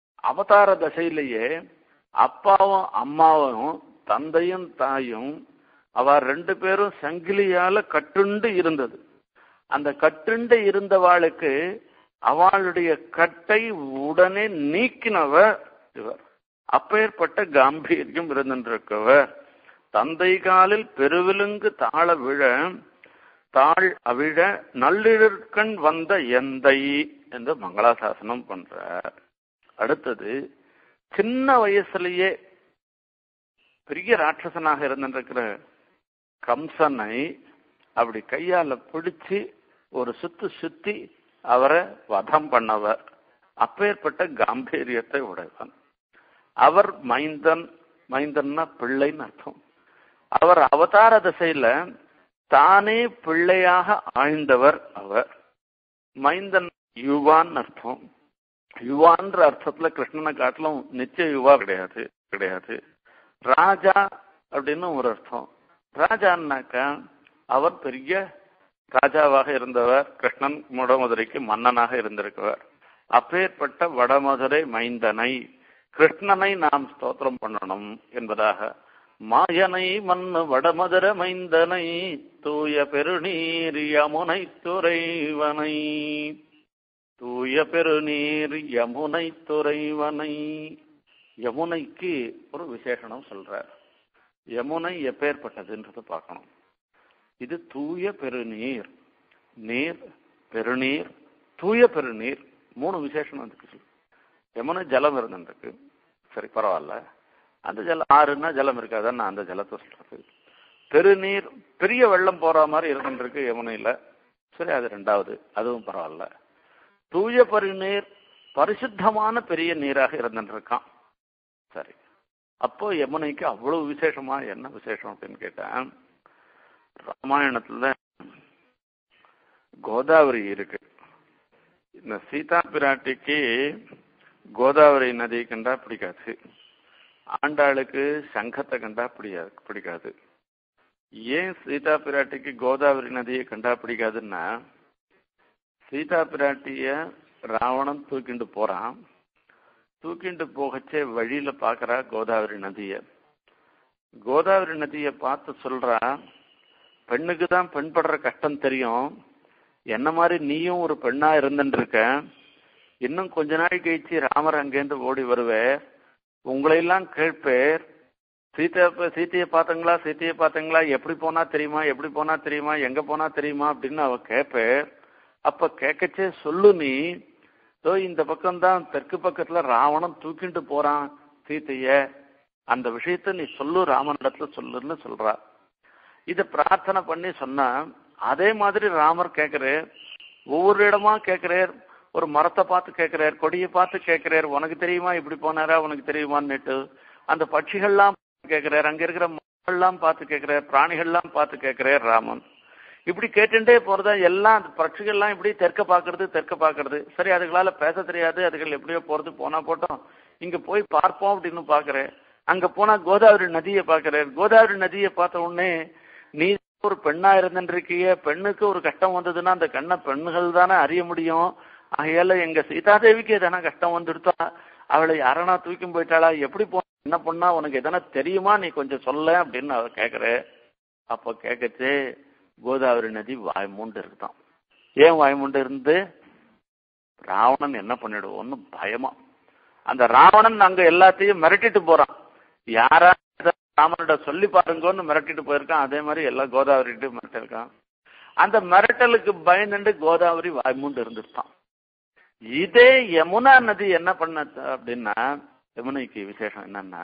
அவதார தசையிலேயே அப்பாவும் அம்மாவும் தந்தையும் தாயும் அவ ரெண்டு பேரும் சங்கிலியால கட்டுண்டு இருந்தது அந்த கட்டுண்டு இருந்தவாளுக்கு அவளுடைய கட்டை உடனே நீக்கினவர் இவர் அப்பேற்பட்ட காம்பீரியம் இருந்திருக்கவர் தந்தை காலில் பெருவிலுங்கு தாழ விழ தாழ் அவிழ நள்ளிருக்கண் வந்த எந்தை என்று மங்களாசாசனம் பண்றார் அடுத்தது சின்ன வயசுலயே பெரிய ராட்சசனாக இருந்திருக்கிற கம்சனை அப்படி கையால பிடிச்சு ஒரு சுத்து சுத்தி அவரை வதம் பண்ணவர் அப்பேற்பட்ட காம்பீரியத்தை உடையவன் அவர் மைந்தன் மைந்தன்னா பிள்ளைன்னு அர்த்தம் அவர் அவதார திசையில தானே பிள்ளையாக ஆழ்ந்தவர் அவர் மைந்தன் யுவான் அர்த்தம் யுவான்ற அர்த்தத்துல கிருஷ்ணனை காட்டிலும் நிச்சய யுவா கிடையாது கிடையாது ராஜா அப்படின்னு ஒரு அர்த்தம் ராஜான்னாக்கா அவர் பெரிய ராஜாவாக இருந்தவர் கிருஷ்ணன் வடமதுரைக்கு மன்னனாக இருந்திருக்கவர் அப்பேற்பட்ட வடமதுரை மைந்தனை கிருஷ்ணனை நாம் ஸ்தோத்திரம் பண்ணணும் என்பதாக மாயனை மண்ணு வடமதுர மைந்தனை தூய பெருநீர் யமுனை துறைவனை தூய பெருநீர் யமுனை துறைவனை யமுனைக்கு ஒரு விசேஷனம் சொல்றார் யமுனை எப்பேற்பட்டதுன்றது பார்க்கணும் இது தூய பெருநீர் நீர் பெருநீர் தூய பெருநீர் மூணு விசேஷம் அதுக்கு சொல்லு யமுனை ஜலம் இருந்துருக்கு சரி பரவாயில்ல அந்த ஜலம் ஆறுன்னா ஜலம் இருக்காதுன்னு அந்த ஜலத்தை சொல்றது பெருநீர் பெரிய வெள்ளம் போற மாதிரி இருந்துருக்கு யமுனையில சரி அது ரெண்டாவது அதுவும் பரவாயில்ல தூய பெருநீர் பரிசுத்தமான பெரிய நீராக இருந்துருக்கான் சரி அப்போ யமுனைக்கு அவ்வளவு விசேஷமா என்ன விசேஷம் அப்படின்னு கேட்டேன் ராமாயணத்துல கோதாவரி இருக்கு இந்த சீதா பிராட்டிக்கு கோதாவரி நதி கண்டா பிடிக்காது ஆண்டாளுக்கு சங்கத்தை கண்டா பிடிக்காது பிடிக்காது ஏன் சீதா பிராட்டிக்கு கோதாவரி நதியை கண்டா பிடிக்காதுன்னா சீதா பிராட்டிய ராவணன் தூக்கிண்டு போறான் தூக்கிண்டு போகச்சே வழியில பாக்குறா கோதாவரி நதிய கோதாவரி நதிய பார்த்து சொல்றா பெண்ணுக்கு தான் பெண் படுற கஷ்டம் தெரியும் என்ன மாதிரி நீயும் ஒரு பெண்ணா இருந்துட்டு இருக்க இன்னும் கொஞ்ச நாள் கழிச்சு ராமர் அங்கேருந்து ஓடி வருவே உங்களையெல்லாம் கேட்பேர் சீத்தை சீத்தையை பார்த்தங்களா சீத்தையை பார்த்தங்களா எப்படி போனா தெரியுமா எப்படி போனா தெரியுமா எங்க போனா தெரியுமா அப்படின்னு அவ கேட்பேர் அப்ப கேட்கச்சே சொல்லு நீ தோ இந்த பக்கம்தான் தெற்கு பக்கத்துல ராவணன் தூக்கிட்டு போறான் சீத்தைய அந்த விஷயத்த நீ சொல்லு ராமனிடத்துல சொல்லுன்னு சொல்றா இத பிரார்த்தனை பண்ணி சொன்னா அதே மாதிரி ராமர் கேட்கிறார் ஒவ்வொரு இடமா கேட்கிறார் ஒரு மரத்தை பார்த்து கேட்கிறார் கொடியை பார்த்து கேட்கிறார் உனக்கு தெரியுமா இப்படி போனாரா உனக்கு தெரியுமான்னுட்டு அந்த பட்சிகள்லாம் கேட்கிறார் அங்க இருக்கிற மக்கள்லாம் பார்த்து கேட்கிறார் பிராணிகள்லாம் பார்த்து கேட்கிறார் ராமன் இப்படி கேட்டுட்டே போறதா எல்லாம் அந்த பட்சிகள்லாம் இப்படி தெற்க பாக்குறது தெற்க பாக்குறது சரி அதுகளால பேச தெரியாது அதுகள் எப்படியோ போறது போனா போட்டோம் இங்க போய் பார்ப்போம் அப்படின்னு பாக்குறேன் அங்க போனா கோதாவரி நதியை பாக்குறேன் கோதாவரி நதியை பார்த்த உடனே நீ ஒரு பெண்ணா இருந்துருக்கிய பெண்ணுக்கு ஒரு கஷ்டம் வந்ததுன்னா அந்த கண்ணை பெண்கள் தானே அறிய முடியும் ஆகையால எங்க சீதாதேவிக்கு எதனா கஷ்டம் வந்துடுத்தா அவளை யாரனா தூக்கி போயிட்டாளா எப்படி போ என்ன பண்ணா உனக்கு எதனா தெரியுமா நீ கொஞ்சம் சொல்ல அப்படின்னு அவ கேக்குற அப்ப கேட்கச்சு கோதாவரி நதி வாய்மூண்டு இருக்குதான் ஏன் வாய்மூண்டு இருந்து ராவணன் என்ன பண்ணிடுவோம்னு பயமா அந்த ராவணன் அங்க எல்லாத்தையும் மிரட்டிட்டு போறான் யாரா ராமனிட சொல்லி பாருங்கன்னு மிரட்டிட்டு போயிருக்கான் அதே மாதிரி எல்லாம் கோதாவரிட்டு மிரட்டிருக்கான் அந்த மிரட்டலுக்கு பயந்துட்டு கோதாவரி வாய்மூண்டு இருந்துட்டான் இதே யமுனா நதி என்ன பண்ண அப்படின்னா யமுனைக்கு விசேஷம் என்னன்னா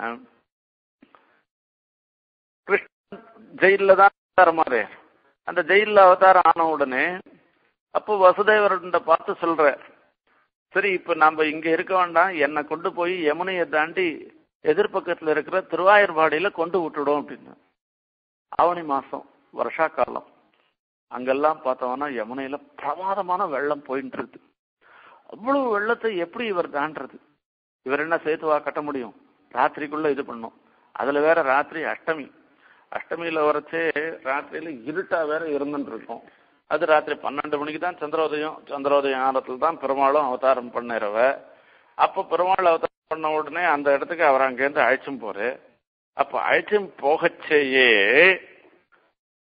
கிருஷ்ணன் ஜெயில தான் அவதாரமாரு அந்த ஜெயில அவதாரம் ஆன உடனே அப்போ வசுதேவர்கிட்ட பார்த்து சொல்ற சரி இப்ப நாம இங்க இருக்க வேண்டாம் என்னை கொண்டு போய் யமுனையை தாண்டி எதிர்பக்கத்துல இருக்கிற திருவாயூர்பாடியில கொண்டு விட்டுடும் அப்படின்னு ஆவணி மாசம் வருஷா காலம் அங்கெல்லாம் பார்த்தோம்னா யமுனையில பிரமாதமான வெள்ளம் போயிட்டு இருக்கு அவ்வளவு வெள்ளத்தை எப்படி இவர் தாண்டது இவர் என்ன சேத்துவா கட்ட முடியும் ராத்திரிக்குள்ள இது பண்ணும் அதுல வேற ராத்திரி அஷ்டமி அஷ்டமியில வரச்சே ராத்திரியில இருட்டா வேற இருந்துட்டு இருக்கும் அது ராத்திரி பன்னெண்டு மணிக்கு தான் சந்திரோதயம் சந்திரோதயம் ஆரத்தில் தான் பெருமாளும் அவதாரம் பண்ணிறவ அப்போ பெருமாள் அவதாரம் பண்ண உடனே அந்த இடத்துக்கு அவர் அங்கேருந்து அழைச்சும் போறாரு அப்ப அழைச்சும் போகச்சேயே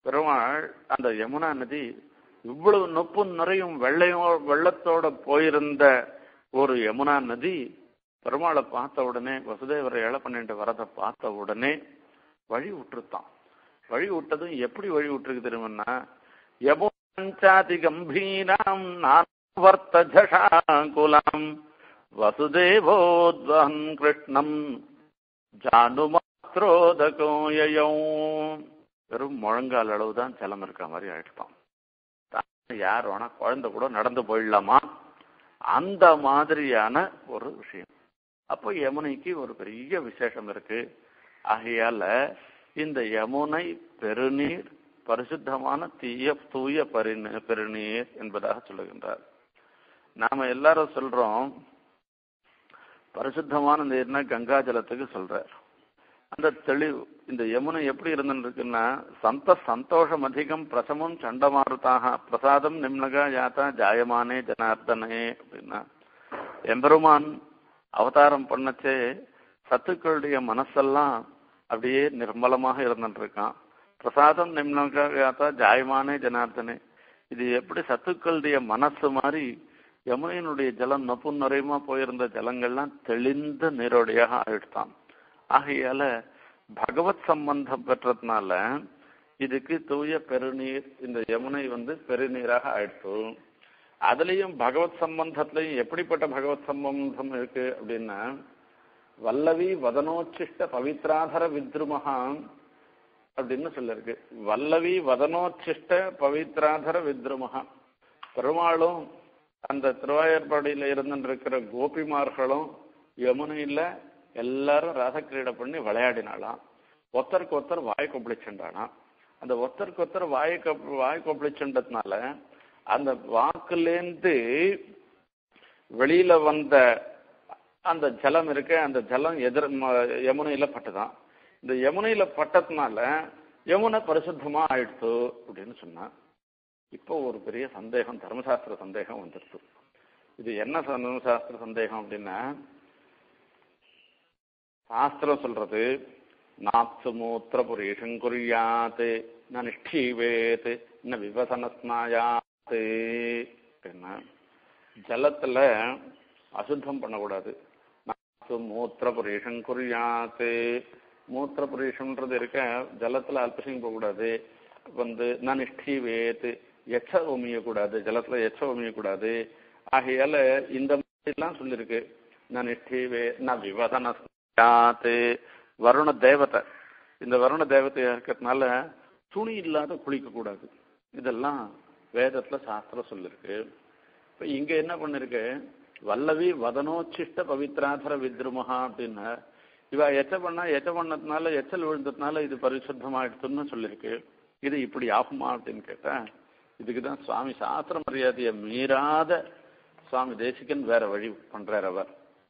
பெருமாள் அந்த யமுனா நதி இவ்வளவு நொப்பும் நிறையும் வெள்ளையோ வெள்ளத்தோட போயிருந்த ஒரு யமுனா நதி பெருமாளை பார்த்த உடனே வசுதேவரை ஏழை பண்ணிட்டு வரதை பார்த்த உடனே வழி விட்டுருத்தான் வழி விட்டதும் எப்படி வழி விட்டுருக்கு தெரியுமன்னா யமுனாதி கம்பீராம் நாவர்த்த ஜஷாகுலாம் வசுதேவோத்வன் கிருஷ்ணம் ஜானுமாத்ரோதகோயோ வெறும் முழங்கால் அளவு தான் ஜலம் இருக்க மாதிரி ஆயிடுதான் யார் வேணா குழந்தை கூட நடந்து போயிடலாமா அந்த மாதிரியான ஒரு விஷயம் அப்போ யமுனைக்கு ஒரு பெரிய விசேஷம் இருக்கு ஆகையால இந்த யமுனை பெருநீர் பரிசுத்தமான தீய தூய பரிநீ பெருநீர் என்பதாக சொல்லுகின்றார் நாம எல்லாரும் சொல்றோம் பரிசுத்தமான நீர்னா கங்கா ஜலத்துக்கு சொல்றார் அந்த தெளிவு இந்த யமுனை எப்படி இருந்துருக்குன்னா சந்த சந்தோஷம் அதிகம் பிரசமும் சண்டமாருத்தாக பிரசாதம் நிம்னகா யாத்தா ஜாயமானே ஜனார்தனே அப்படின்னா எம்பெருமான் அவதாரம் பண்ணச்சே சத்துக்களுடைய மனசெல்லாம் அப்படியே நிர்மலமாக இருந்துட்டு இருக்கான் பிரசாதம் நிம்னகா யாத்தா ஜாயமானே ஜனார்தனே இது எப்படி சத்துக்களுடைய மனசு மாதிரி யமுனையினுடைய ஜலம் நப்பு நுரையுமா போயிருந்த ஜலங்கள்லாம் தெளிந்த நீரோடையாக ஆயிடுத்தான் ஆகையால பகவத் சம்பந்தம் பெற்றதுனால இதுக்கு தூய பெருநீர் இந்த யமுனை வந்து பெருநீராக ஆயிடுச்சு அதுலயும் பகவத் சம்பந்தத்திலையும் எப்படிப்பட்ட பகவத் சம்பந்தம் இருக்கு அப்படின்னா வல்லவி வதனோச்சிஷ்ட பவித்ராதர வித்ருமகா அப்படின்னு சொல்லிருக்கு வல்லவி வதனோச்சிஷ்ட பவித்ராதர வித்ருமகா பெருமாளும் அந்த திருவாயர்பாடியில இருந்துருக்கிற கோபிமார்களும் யமுனையில எல்லாரும் ரசக்கிரீடை பண்ணி விளையாடினாலாம் ஒருத்தருக்கு ஒருத்தர் வாய் கொப்பளிச்சுண்டானா அந்த ஒருத்தருக்கு ஒருத்தர் வாய் வாய் கொப்பளிச்சுன்றதுனால அந்த வாக்குலேருந்து வெளியில வந்த அந்த ஜலம் இருக்க அந்த ஜலம் எதிர் யமுனையில பட்டுதான் இந்த யமுனையில பட்டதுனால யமுனை பரிசுத்தமா ஆயிடுச்சு அப்படின்னு சொன்னா இப்போ ஒரு பெரிய சந்தேகம் தர்மசாஸ்திர சந்தேகம் வந்துருச்சு இது என்ன தர்மசாஸ்திர சந்தேகம் அப்படின்னா சாஸ்திரம் சொல்றது நாத்து மூத்திர புரீஷம் குறியாத் ந நிஷ்டீவேத் ந விவசன ஸ்நாயாத் அப்படின்னா ஜலத்துல அசுத்தம் பண்ணக்கூடாது நாத்து மூத்திர புரீஷம் குறியாத் மூத்திர புரீஷம்ன்றது இருக்க ஜலத்துல அல்பசிங் போகக்கூடாது வந்து ந நிஷ்டீவேத் எச்ச உமியக்கூடாது ஜலத்துல எச்ச உமியக்கூடாது ஆகையால இந்த மாதிரிலாம் சொல்லியிருக்கு ந நிஷ்டீவே ந விவசன யாத்து வருண தேவதை இந்த வருண தேவதையா இருக்கிறதுனால துணி இல்லாத குளிக்க கூடாது இதெல்லாம் வேதத்துல சாஸ்திரம் சொல்லிருக்கு இப்ப இங்க என்ன பண்ணிருக்கு வல்லவி வதனோச்சிஷ்ட பவித்ராதர வித்ருமஹா அப்படின்னா இவ எச்ச பண்ணா எச்ச பண்ணதுனால எச்சல் விழுந்ததுனால இது பரிசுத்தமாயிடுச்சுன்னு சொல்லியிருக்கு இது இப்படி ஆகுமா அப்படின்னு கேட்டா இதுக்குதான் சுவாமி சாஸ்திர மரியாதையை மீறாத சுவாமி தேசிகன் வேற வழி பண்றார் அவர்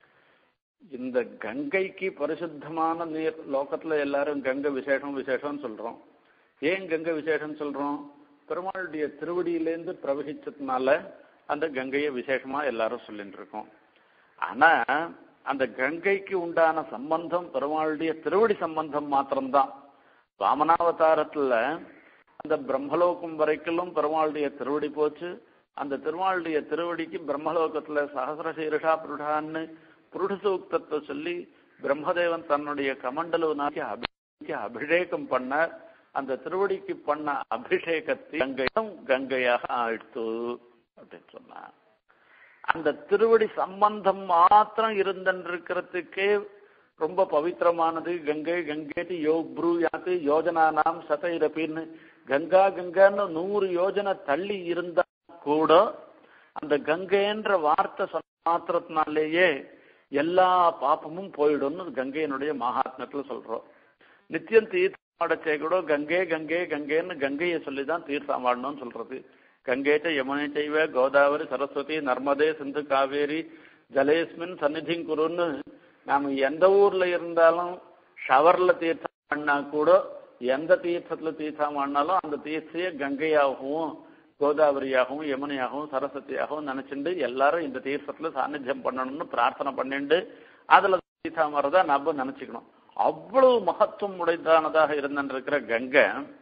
இந்த கங்கைக்கு பரிசுத்தமான நீர் லோகத்துல எல்லாரும் கங்கை விசேஷம் விசேஷம்னு சொல்றோம் ஏன் கங்கை விசேஷம் சொல்றோம் பெருமாளுடைய திருவடியிலேருந்து பிரவகிச்சதுனால அந்த கங்கையை விசேஷமா எல்லாரும் சொல்லிட்டு இருக்கோம் ஆனா அந்த கங்கைக்கு உண்டான சம்பந்தம் பெருமாளுடைய திருவடி சம்பந்தம் மாத்திரம்தான் வாமனாவதாரத்துல அந்த பிரம்மலோகம் வரைக்கும் பெருமாளுடைய திருவடி போச்சு அந்த திருமாளுடைய திருவடிக்கு பிரம்மலோகத்துல சகசிர சீருஷா புருடான்னு புருட சூக்தத்தை சொல்லி பிரம்மதேவன் தன்னுடைய கமண்டலுவனாக்கி அபி அபிஷேகம் பண்ண அந்த திருவடிக்கு பண்ண அபிஷேகத்தை கங்கையும் கங்கையாக ஆயிடுத்து அப்படின்னு சொன்னார் அந்த திருவடி சம்பந்தம் மாத்திரம் இருந்திருக்கிறதுக்கே ரொம்ப பவித்திரமானது கங்கை கங்கேட்டு யோ ப்ரூயாத்து யோஜனா நாம் சதைரப்பின்னு கங்கா கங்கான்னு நூறு யோஜனை தள்ளி இருந்தா கூட அந்த கங்கைன்ற வார்த்தை சொன்ன மாத்திரத்தினாலேயே எல்லா பாப்பமும் போயிடும்னு கங்கையினுடைய மகாத்மத்துல சொல்றோம் நித்தியம் தீர்த்தமாடச்சே கூட கங்கை கங்கை கங்கைன்னு கங்கையை சொல்லி தான் தீர்த்தம் வாடணும்னு சொல்றது கங்கேட்ட யமுனை செய்வ கோதாவரி சரஸ்வதி நர்மதே சிந்து காவேரி ஜலேஸ்மின் சந்நிதிங் குருன்னு நாம எந்த ஊர்ல இருந்தாலும் ஷவர்ல தீர்த்தம் பண்ணா கூட எந்த தீர்த்தத்துல தீர்த்தம் ஆனாலும் அந்த தீர்த்தைய கங்கையாகவும் கோதாவரியாகவும் யமுனையாகவும் சரஸ்வதியாகவும் நினைச்சுண்டு எல்லாரும் இந்த தீர்த்தத்துல சாநித்தியம் பண்ணணும்னு பிரார்த்தனை பண்ணிண்டு அதுல தீர்த்தம் வரதா நம்ம நினைச்சுக்கணும் அவ்வளவு மகத்துவம் உடைத்தானதாக இருந்திருக்கிற கங்கை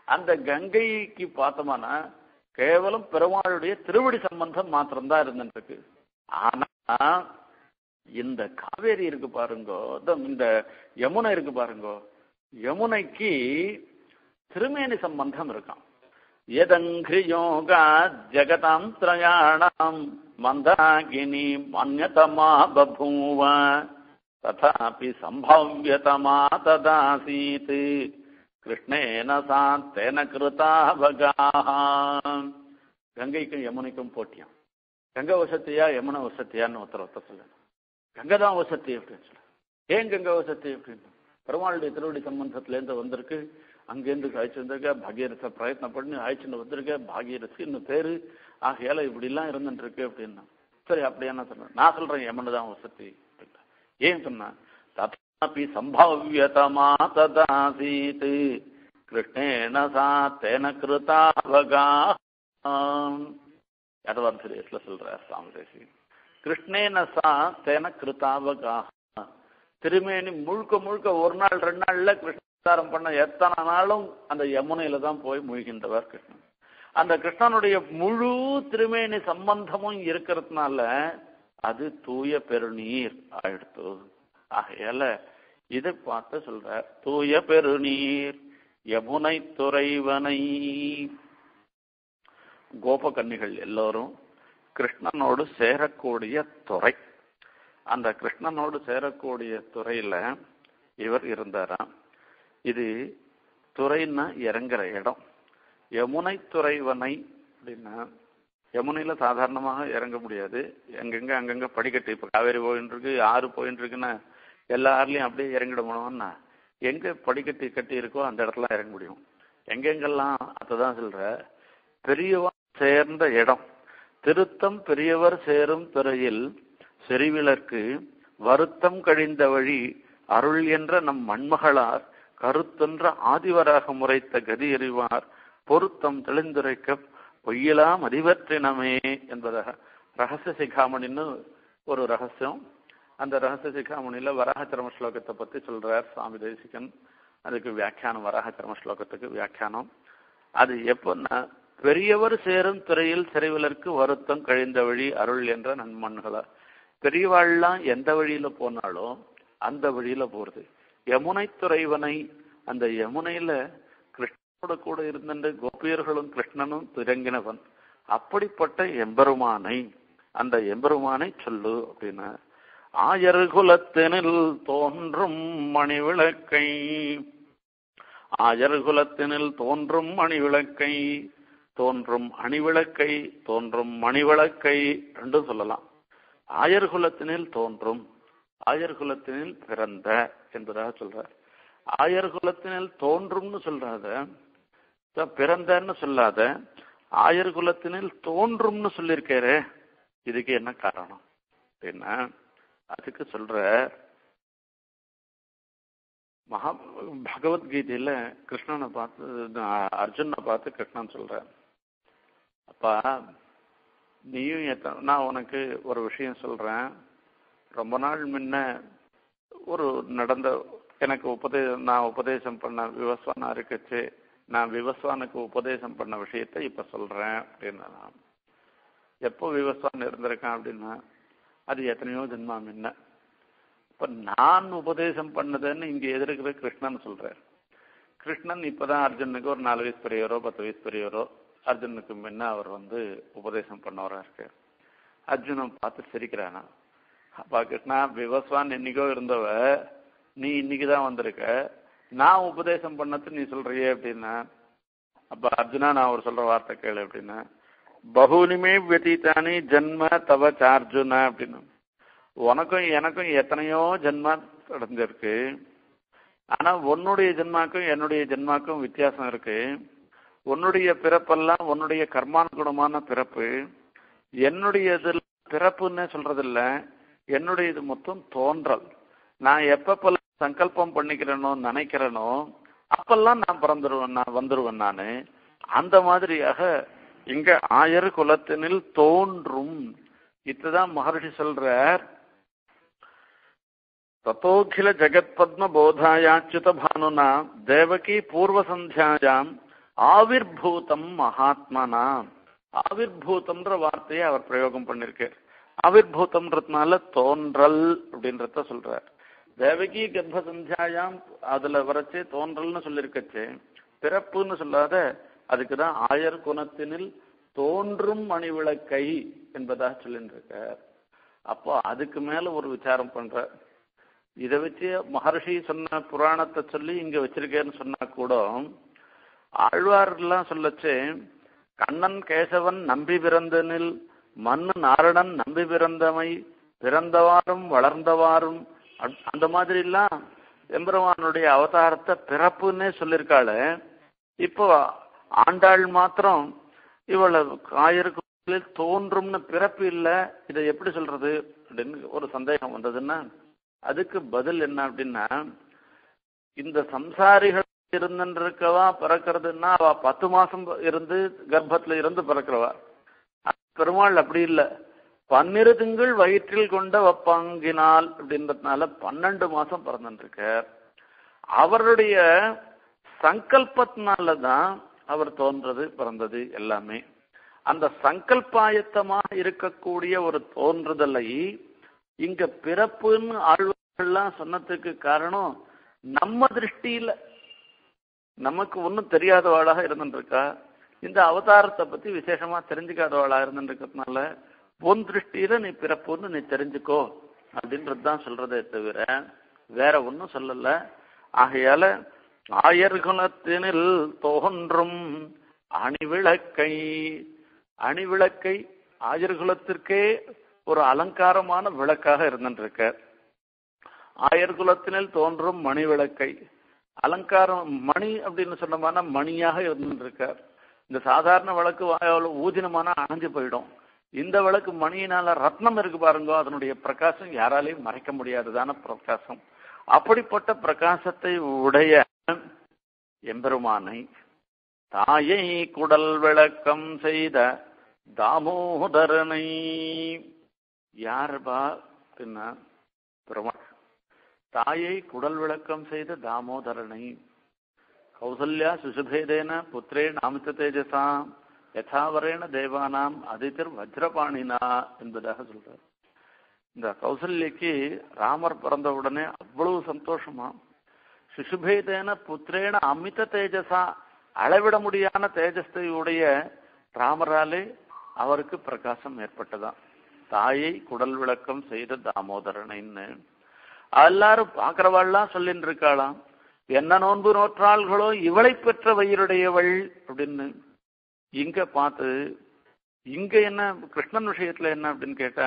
அந்த கங்கைக்கு பார்த்தோம்னா கேவலம் பெருமாளுடைய திருவடி சம்பந்தம் மாத்திரம்தான் இருந்துட்டு இருக்கு ஆனா இந்த காவேரி இருக்கு பாருங்கோ இதோ இந்த யமுனை இருக்கு பாருங்கோ யமுனைக்கு திருமேனி சம்பந்தம் இருக்கான் யதங்கிரியோகா ஜகதாம் திரயாணாம் மந்தாகினி மன்யதமா பபூவ ததாபி சம்பவ்யதமா ததாசீத் கிருஷ்ணேன சா தேன கிருதாவகாக கங்கைக்கும் யமுனைக்கும் போட்டியாம் கங்கை வசத்தியா யமுனை வசத்தியான்னு ஒருத்தர் ஒருத்தர் சொல்லணும் கங்கை தான் வசதி அப்படின்னு சொல்ல ஏன் கங்கை வசதி அப்படின்னு பெருமாளுடைய திருவடி சம்பந்தத்திலேருந்து வந்திருக்கு அங்கேருந்து அழைச்சு வந்திருக்க பாகீரத பிரயத்னம் பண்ணி அழைச்சிட்டு வந்திருக்க பாகீரசின்னு பேரு ஆகையால இப்படிலாம் இருந்துட்டு இருக்கு அப்படின்னா சரி அப்படியா நான் சொல்றேன் நான் சொல்றேன் யமனு தான் வசதி அப்படின்னா ஏன் சொன்னா ததாபி சம்பவ்யதமா ததாசீத் கிருஷ்ணேன சா தேன கிருதாவகா யாதவார்த்தரேஸ்ல சொல்றார் சாமி தேசிகன் கிருஷ்ணேன சா தேன கிருதாவகா திருமேனி முழுக்க முழுக்க ஒரு நாள் ரெண்டு நாள்ல கிருஷ்ணாரம் பண்ண எத்தனை நாளும் அந்த யமுனையில தான் போய் முழுகின்றவர் கிருஷ்ணன் அந்த கிருஷ்ணனுடைய முழு திருமேனி சம்பந்தமும் இருக்கிறதுனால அது தூய பெருநீர் ஆயிடுத்து ஆகையால இதை பார்த்து சொல்ற தூய பெருநீர் யமுனை துறைவனை கோபகன்னிகள் எல்லோரும் கிருஷ்ணனோடு சேரக்கூடிய துறை அந்த கிருஷ்ணனோடு சேரக்கூடிய துறையில இவர் இருந்தாராம் இது துறைன்னா இறங்குற இடம் யமுனை துறைவனை அப்படின்னா யமுனையில சாதாரணமாக இறங்க முடியாது எங்கெங்க அங்கங்க படிக்கட்டு இப்ப காவேரி போயின்னு இருக்கு ஆறு போயின்னு இருக்குன்னா எல்லா ஆறுலயும் அப்படியே இறங்கிட முடியும்னா எங்க படிக்கட்டு கட்டி இருக்கோ அந்த இடத்துல இறங்க முடியும் எங்கெங்கெல்லாம் அதுதான் சொல்ற பெரியவன் சேர்ந்த இடம் திருத்தம் பெரியவர் சேரும் துறையில் செறிவிலற்கு வருத்தம் கழிந்த வழி அருள் என்ற நம் மண்மகளார் கருத்தென்ற ஆதிவராக முறைத்த கதி அறிவார் பொருத்தம் தெளிந்துரைக்க பொய்யலாம் அதிபற்றினமே என்பதாக ரகசிய சிகாமணின்னு ஒரு ரகசியம் அந்த ரகசிய சிகாமணியில வராகச்சரம ஸ்லோகத்தை பத்தி சொல்றார் சுவாமி தேசிகன் அதுக்கு வியாக்கியானம் வராகச்சரம ஸ்லோகத்துக்கு வியாக்கியானம் அது எப்போன்னா பெரியவர் சேரும் துறையில் சிறைவிலருக்கு வருத்தம் கழிந்த வழி அருள் என்ற நன்மன்களா பெரியவாள்லாம் எந்த வழியில போனாலும் அந்த வழியில போறது யமுனை துறைவனை அந்த யமுனையில கிருஷ்ணனோட கூட இருந்த கோபியர்களும் கிருஷ்ணனும் திறங்கினவன் அப்படிப்பட்ட எம்பெருமானை அந்த எம்பெருமானை சொல்லு அப்படின்னா ஆயர்குலத்தினில் தோன்றும் மணிவிளக்கை ஆயர்குலத்தினில் தோன்றும் மணிவிளக்கை தோன்றும் அணிவிளக்கை தோன்றும் மணிவிளக்கை ரெண்டும் சொல்லலாம் ஆயர்குலத்தினில் தோன்றும் ஆயர்குலத்தினில் பிறந்த என்பதாக சொல்றார் ஆயர்குலத்தினில் தோன்றும்னு சொல்றாத பிறந்தன்னு சொல்லாத ஆயர்குலத்தினில் தோன்றும்னு சொல்லியிருக்காரு இதுக்கு என்ன காரணம் அப்படின்னா அதுக்கு சொல்ற மகா பகவத்கீதையில கிருஷ்ணனை பார்த்து அர்ஜுனை பார்த்து கிருஷ்ணன் சொல்ற அப்பா நீயும் எத்தனை நான் உனக்கு ஒரு விஷயம் சொல்றேன் ரொம்ப நாள் முன்ன ஒரு நடந்த எனக்கு உபதே நான் உபதேசம் பண்ண விவஸ்வானா இருக்குச்சு நான் விவஸ்வானுக்கு உபதேசம் பண்ண விஷயத்த இப்ப சொல்றேன் அப்படின்னா எப்போ விவஸ்வான் இருந்திருக்கான் அப்படின்னா அது எத்தனையோ ஜென்மா முன்ன இப்ப நான் உபதேசம் பண்ணதுன்னு இங்க எதிர்க்கிற கிருஷ்ணன் சொல்றார் கிருஷ்ணன் இப்பதான் அர்ஜுனுக்கு ஒரு நாலு வயசு பெரியவரோ பத்து வயசு பெரியவரோ அர்ஜுனுக்கு முன்ன அவர் வந்து உபதேசம் பண்ணவரா இருக்கு அர்ஜுனன் பார்த்து சிரிக்கிறானா அப்பா கிருஷ்ணா விவஸ்வான் என்னைக்கோ இருந்தவ நீ இன்னைக்கு தான் வந்திருக்க நான் உபதேசம் பண்ணது நீ சொல்றியே அப்படின்னா அப்ப அர்ஜுனா நான் ஒரு சொல்ற வார்த்தை கேளு அப்படின்னா பகுனிமே வெதித்தானி ஜென்ம தவ சார்ஜுன அப்படின்னு உனக்கும் எனக்கும் எத்தனையோ ஜென்மா நடந்திருக்கு ஆனா உன்னுடைய ஜென்மாக்கும் என்னுடைய ஜென்மாக்கும் வித்தியாசம் இருக்கு உன்னுடைய பிறப்பெல்லாம் உன்னுடைய கர்மானுகுணமான பிறப்பு என்னுடைய இதில் பிறப்புன்னு சொல்றதில்ல என்னுடைய இது மொத்தம் தோன்றல் நான் எப்பப்பெல்லாம் சங்கல்பம் பண்ணிக்கிறேனோ நினைக்கிறேனோ அப்பெல்லாம் நான் பிறந்துருவேன் நான் வந்துருவேன் நானு அந்த மாதிரியாக இங்க ஆயர் குலத்தினில் தோன்றும் இதுதான் மகர்ஷி சொல்றார் தத்தோகில ஜெகத் பத்ம போதாயாச்சுத பானுனா தேவகி பூர்வ சந்தியாயாம் ஆவிர்பூதம் மகாத்மனா ஆவிர்பூதம்ன்ற வார்த்தையை அவர் பிரயோகம் பண்ணிருக்கார் ஆவிர்பூதம்ன்றதுனால தோன்றல் அப்படின்றத சொல்றார் தேவகி கர்ப்ப சந்தியாயாம் அதுல வரச்சே தோன்றல்னு சொல்லிருக்கச்சே பிறப்புன்னு சொல்லாத அதுக்குதான் ஆயர் குணத்தினில் தோன்றும் மணிவிளக்கை என்பதாக சொல்லிட்டு இருக்கார் அப்போ அதுக்கு மேல ஒரு விசாரம் பண்ற இதை வச்சு மகர்ஷி சொன்ன புராணத்தை சொல்லி இங்க வச்சிருக்கேன்னு சொன்னா கூட ஆழ்வார்லாம் சொல்லச்சு கண்ணன் கேசவன் நம்பி பிறந்தனில் மண்ணு நாரணன் நம்பி பிறந்தமை பிறந்தவாறும் வளர்ந்தவாறும் அந்த மாதிரி எல்லாம் எம்பெருமானுடைய அவதாரத்தை பிறப்புன்னே சொல்லியிருக்காளு இப்போ ஆண்டாள் மாத்திரம் இவ்வளவு ஆயிருக்கு தோன்றும்னு பிறப்பு இல்லை இதை எப்படி சொல்றது அப்படின்னு ஒரு சந்தேகம் வந்ததுன்னா அதுக்கு பதில் என்ன அப்படின்னா இந்த சம்சாரிகள் இருந்துருக்கவா பிறக்கிறதுன்னா அவ பத்து மாசம் இருந்து கர்ப்பத்துல இருந்து பிறக்கிறவா பெருமாள் அப்படி இல்லை பன்னிரு திங்கள் வயிற்றில் கொண்ட வப்பாங்கினால் அப்படின்றதுனால பன்னெண்டு மாசம் பிறந்துருக்க அவருடைய சங்கல்பத்தினால தான் அவர் தோன்றது பிறந்தது எல்லாமே அந்த சங்கல்பாயத்தமாக இருக்கக்கூடிய ஒரு தோன்றுதலை இங்க பிறப்புன்னு ஆழ்வார்கள்லாம் சொன்னதுக்கு காரணம் நம்ம திருஷ்டியில நமக்கு ஒன்றும் தெரியாதவாளாக இருந்துருக்கா இந்த அவதாரத்தை பத்தி விசேஷமா தெரிஞ்சுக்காதவாளா இருந்துருக்கிறதுனால உன் திருஷ்டியில நீ பிறப்புன்னு நீ தெரிஞ்சுக்கோ அப்படின்றது தான் சொல்றதே தவிர வேற ஒன்றும் சொல்லல ஆகையால ஆயர்குலத்தினில் தோன்றும் அணிவிளக்கை அணிவிளக்கை ஆயர்குலத்திற்கே ஒரு அலங்காரமான விளக்காக இருந்துருக்க ஆயர்குலத்தினில் தோன்றும் மணி விளக்கை அலங்காரம் மணி அப்படின்னு சொன்னோம்னா மணியாக இருந்துருக்கார் இந்த சாதாரண விளக்கு ஊதினமான அணைஞ்சு போயிடும் இந்த விளக்கு மணியினால ரத்னம் இருக்கு பாருங்க அதனுடைய பிரகாசம் யாராலையும் மறைக்க முடியாததான பிரகாசம் அப்படிப்பட்ட பிரகாசத்தை உடைய எம்பெருமானை தாயை குடல் விளக்கம் செய்த தாமோதரனை யார்பா பின்ன பெருமாள் தாயை குடல் விளக்கம் செய்த தாமோதரனை கௌசல்யா சுசுபேதேன புத்திரேன் அமித தேஜசா யதாவரேன தேவானாம் அதிதிர் வஜ்ரபாணினா என்பதாக சொல்றார் இந்த கௌசல்யக்கு ராமர் பிறந்த உடனே அவ்வளவு சந்தோஷமா சுசுபேதேன புத்திரேன அமித தேஜசா அளவிட முடியாத தேஜஸ்தை உடைய ராமராலே அவருக்கு பிரகாசம் ஏற்பட்டதாம் தாயை குடல் விளக்கம் செய்த தாமோதரனைன்னு எல்லாரும் பாக்குறவாள்லாம் சொல்லின்னு இருக்காளாம் என்ன நோன்பு நோற்றாள்களோ இவளை பெற்ற வயிறுடையவள் அப்படின்னு இங்க பார்த்து இங்க என்ன கிருஷ்ணன் விஷயத்துல என்ன அப்படின்னு கேட்டா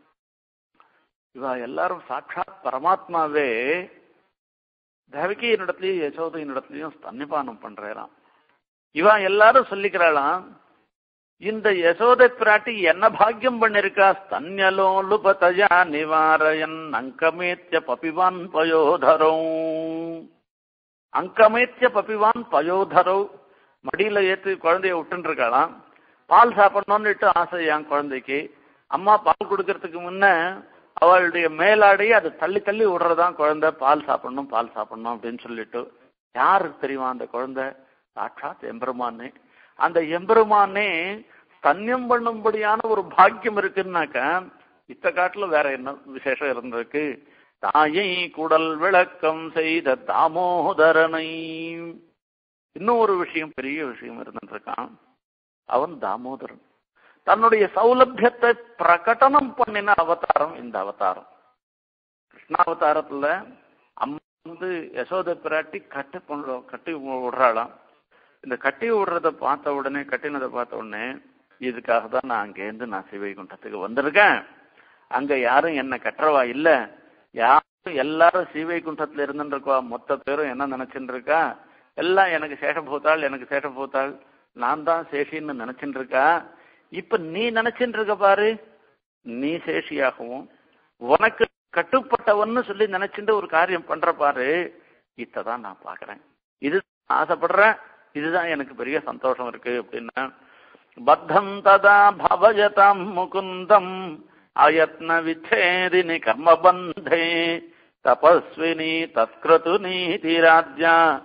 இவ எல்லாரும் சாட்சாத் பரமாத்மாவே தேவகியின் இடத்துலயும் யசோதையின் இடத்துலயும் ஸ்தன்னிபானம் பண்றாராம் இவ எல்லாரும் சொல்லிக்கிறாளாம் இந்த யசோதை பிராட்டி என்ன பாக்கியம் பண்ணிருக்கா ஸ்தன்யலோலுபதயா நிவாரயன் அங்கமேத்திய பபிவான் பயோதரோ அங்கமேத்திய பபிவான் பயோதரோ மடியில ஏற்றி குழந்தைய விட்டுன்னு இருக்காளாம் பால் சாப்பிடணும்னுட்டு ஆசை என் குழந்தைக்கு அம்மா பால் கொடுக்கறதுக்கு முன்ன அவளுடைய மேலாடையை அது தள்ளி தள்ளி விடுறதான் குழந்தை பால் சாப்பிடணும் பால் சாப்பிடணும் அப்படின்னு சொல்லிட்டு யாருக்கு தெரியுமா அந்த குழந்தை சாட்சாத் எம்பெருமானே அந்த எம்பெருமானே தன்யம் பண்ணும்படியான ஒரு பாக்கியம் இருக்குன்னாக்க இத்த காட்டுல வேற என்ன விசேஷம் இருந்திருக்கு தாயை குடல் விளக்கம் செய்த தாமோதரனை இன்னும் ஒரு விஷயம் பெரிய விஷயம் இருந்துருக்கான் அவன் தாமோதரன் தன்னுடைய சௌலபியத்தை பிரகடனம் பண்ணின அவதாரம் இந்த அவதாரம் கிருஷ்ணாவதாரத்துல அம்மா வந்து யசோத பிராட்டி கட்டி பண்ண கட்டி விடுறாளாம் இந்த கட்டி விடுறத பார்த்த உடனே கட்டினதை பார்த்த உடனே இதுக்காக தான் நான் அங்கேருந்து நான் சிவைகுண்டத்துக்கு வந்திருக்கேன் அங்க யாரும் என்ன கட்டுறவா இல்ல யாரும் எல்லாரும் சிவைகுண்டத்துல இருந்துருக்கா மொத்த பேரும் என்ன நினைச்சுட்டு இருக்கா எல்லாம் எனக்கு சேஷபூத்தாள் எனக்கு சேஷபூத்தாள் நான் தான் சேஷின்னு நினைச்சுட்டு இருக்கா இப்ப நீ நினைச்சுட்டு இருக்க பாரு நீ சேஷியாகவும் உனக்கு கட்டுப்பட்டவன்னு சொல்லி நினைச்சுட்டு ஒரு காரியம் பண்ற பாரு இத்தான் நான் பாக்குறேன் இது ஆசைப்படுறேன் இதுதான் எனக்கு பெரிய சந்தோஷம் இருக்கு அப்படின்னா பத்தம் ததா பவஜதாம் முகுந்தம் அயத்ன விச்சேதினி கர்மபந்தே தபஸ்வினி தத்கிருது நீதிராஜ்யா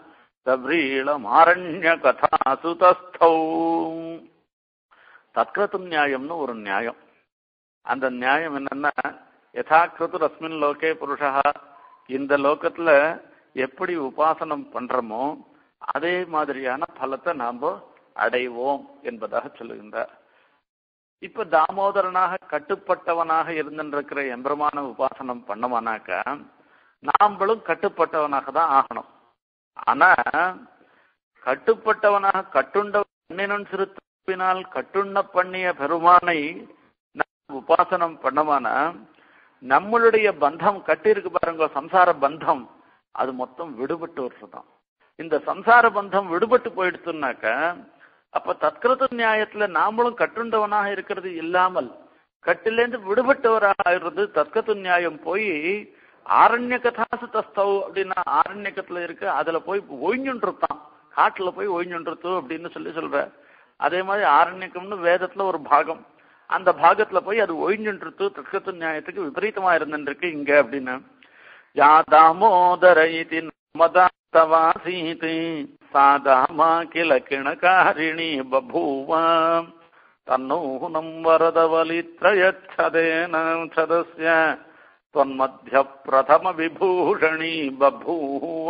தவ்ரீளமாரண்ய கதாசு தஸ்தௌ தத்கிருத்து நியாயம்னு ஒரு நியாயம் அந்த நியாயம் என்னன்னா யதாக்கிருத்து ரஸ்மின் லோகே புருஷா இந்த லோகத்துல எப்படி உபாசனம் பண்றோமோ அதே மாதிரியான பலத்தை நாம அடைவோம் என்பதாக சொல்லுகின்றார் இப்ப தாமோதரனாக கட்டுப்பட்டவனாக இருந்திருக்கிற எம்பெருமான உபாசனம் பண்ணவனாக்க நாம்பளும் கட்டுப்பட்டவனாக தான் ஆகணும் ஆனா கட்டுப்பட்டவனாக கட்டுண்ட பண்ணினன் சிறுத்தினால் கட்டுண்ண பண்ணிய பெருமானை நாம் உபாசனம் பண்ணவானா நம்மளுடைய பந்தம் கட்டியிருக்கு பாருங்க சம்சார பந்தம் அது மொத்தம் விடுபட்டு வருஷதான் இந்த சம்சார பந்தம் விடுபட்டு போயிடுச்சுனாக்க அப்ப தத்கிருத நியாயத்துல நாமளும் கட்டுண்டவனாக இருக்கிறது இல்லாமல் கட்டிலேருந்து விடுபட்டவராகிறது தத்கத்து நியாயம் போய் ஆரண்ய கதாசு தஸ்தவ் அப்படின்னா ஆரண்யக்கத்துல இருக்கு அதுல போய் ஒழிஞ்சுன்றிருத்தான் காட்டுல போய் ஒழிஞ்சுன்றது அப்படின்னு சொல்லி சொல்ற அதே மாதிரி ஆரண்யக்கம்னு வேதத்துல ஒரு பாகம் அந்த பாகத்துல போய் அது ஒழிஞ்சுன்றது தத்கத்து நியாயத்துக்கு விபரீதமா இருந்துருக்கு இங்க அப்படின்னு யா தாமோதர இது மதாத்தவாசீதி சாதாமா கில கிணகாரிணி பபூவ தன்னூனம் வரதவலித்ரயச்சதேன சதஸ்ய தொன்மத்திய பிரதம விபூஷணி பபூவ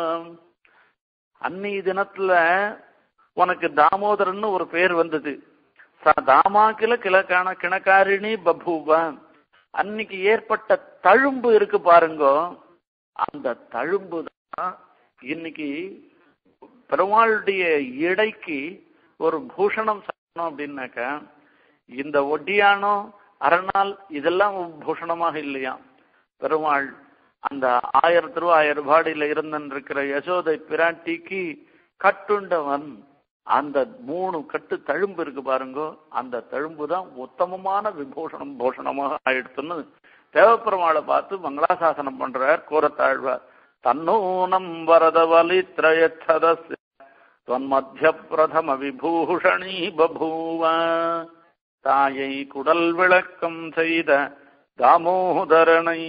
அன்னி தினத்துல உனக்கு தாமோதரன்னு ஒரு பேர் வந்தது ச தாமாக்கில கிழக்கான கிணக்காரிணி பபூவ அன்னைக்கு ஏற்பட்ட தழும்பு இருக்கு பாருங்கோ அந்த தழும்பு தான் இன்னைக்கு பெருமாளுடைய இடைக்கு ஒரு பூஷணம் செய்யணும் அப்படின்னாக்க இந்த ஒட்டியானோ அரணால் இதெல்லாம் பூஷணமாக இல்லையா பெருமாள் அந்த ஆயிரத்தி ரூபா ஆயிரம் ரூபாடியில இருந்திருக்கிற யசோதை பிராட்டிக்கு கட்டுண்டவன் அந்த மூணு கட்டு தழும்பு இருக்கு பாருங்கோ அந்த தழும்பு தான் உத்தமமான விபூஷணம் பூஷணமாக ஆயிடுத்துன்னு தேவப்பெருமாளை பார்த்து மங்களாசாசனம் பண்றார் கூறத்தாழ்வார் தன்னூனம் வரதவலி திரயச்சதஸ் தொன்மத்திய பிரதம விபூஷணி பபூவ தாயை குடல் விளக்கம் செய்த தாமோதரனை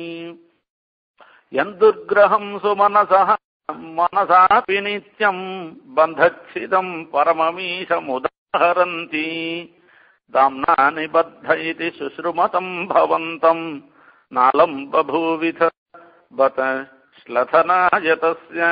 எந்துர்கிரகம் சுமனசா மனசாபி நித்யம் பந்தச்சிதம் பரமமீசமுதாஹரந்தி தாம்னா நிபத்த இதி சுஸ்ருமதம் பவந்தம் நாலம் பபூவித பத ஸ்லதனாய தஸ்ய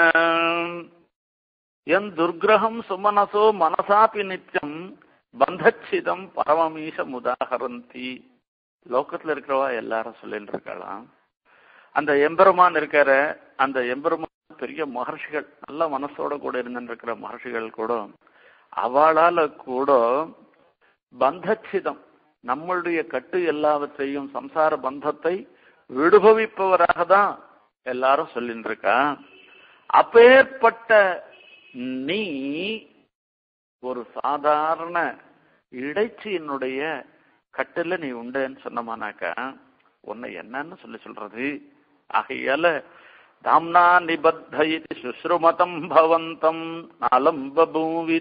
என் துர்கிரகம் சுமனசோ மனசாபி நித்யம் பந்தச்சிதம் பரமமீசம் உதாகரந்தி லோகத்துல இருக்கிறவா எல்லாரும் சொல்லிட்டு இருக்கலாம் அந்த எம்பெருமான் இருக்கிற அந்த எம்பெருமான் பெரிய மகர்ஷிகள் நல்ல மனசோட கூட இருந்திருக்கிற மகர்ஷிகள் கூட அவளால கூட பந்தச்சிதம் நம்மளுடைய கட்டு எல்லாவற்றையும் சம்சார பந்தத்தை விடுபவிப்பவராக தான் எல்லாரும் சொல்லிட்டு இருக்கா அப்பேற்பட்ட நீ ஒரு சாதாரண இடைச்சியினுடைய கட்டுல நீ உண்டுன்னு சொன்னமானாக்கா உன்னை என்னன்னு சொல்லி சொல்றது ஆகையால தாம்னா நிபத்த இது சுஸ்ருமதம் பவந்தம் நாலம் பபூவித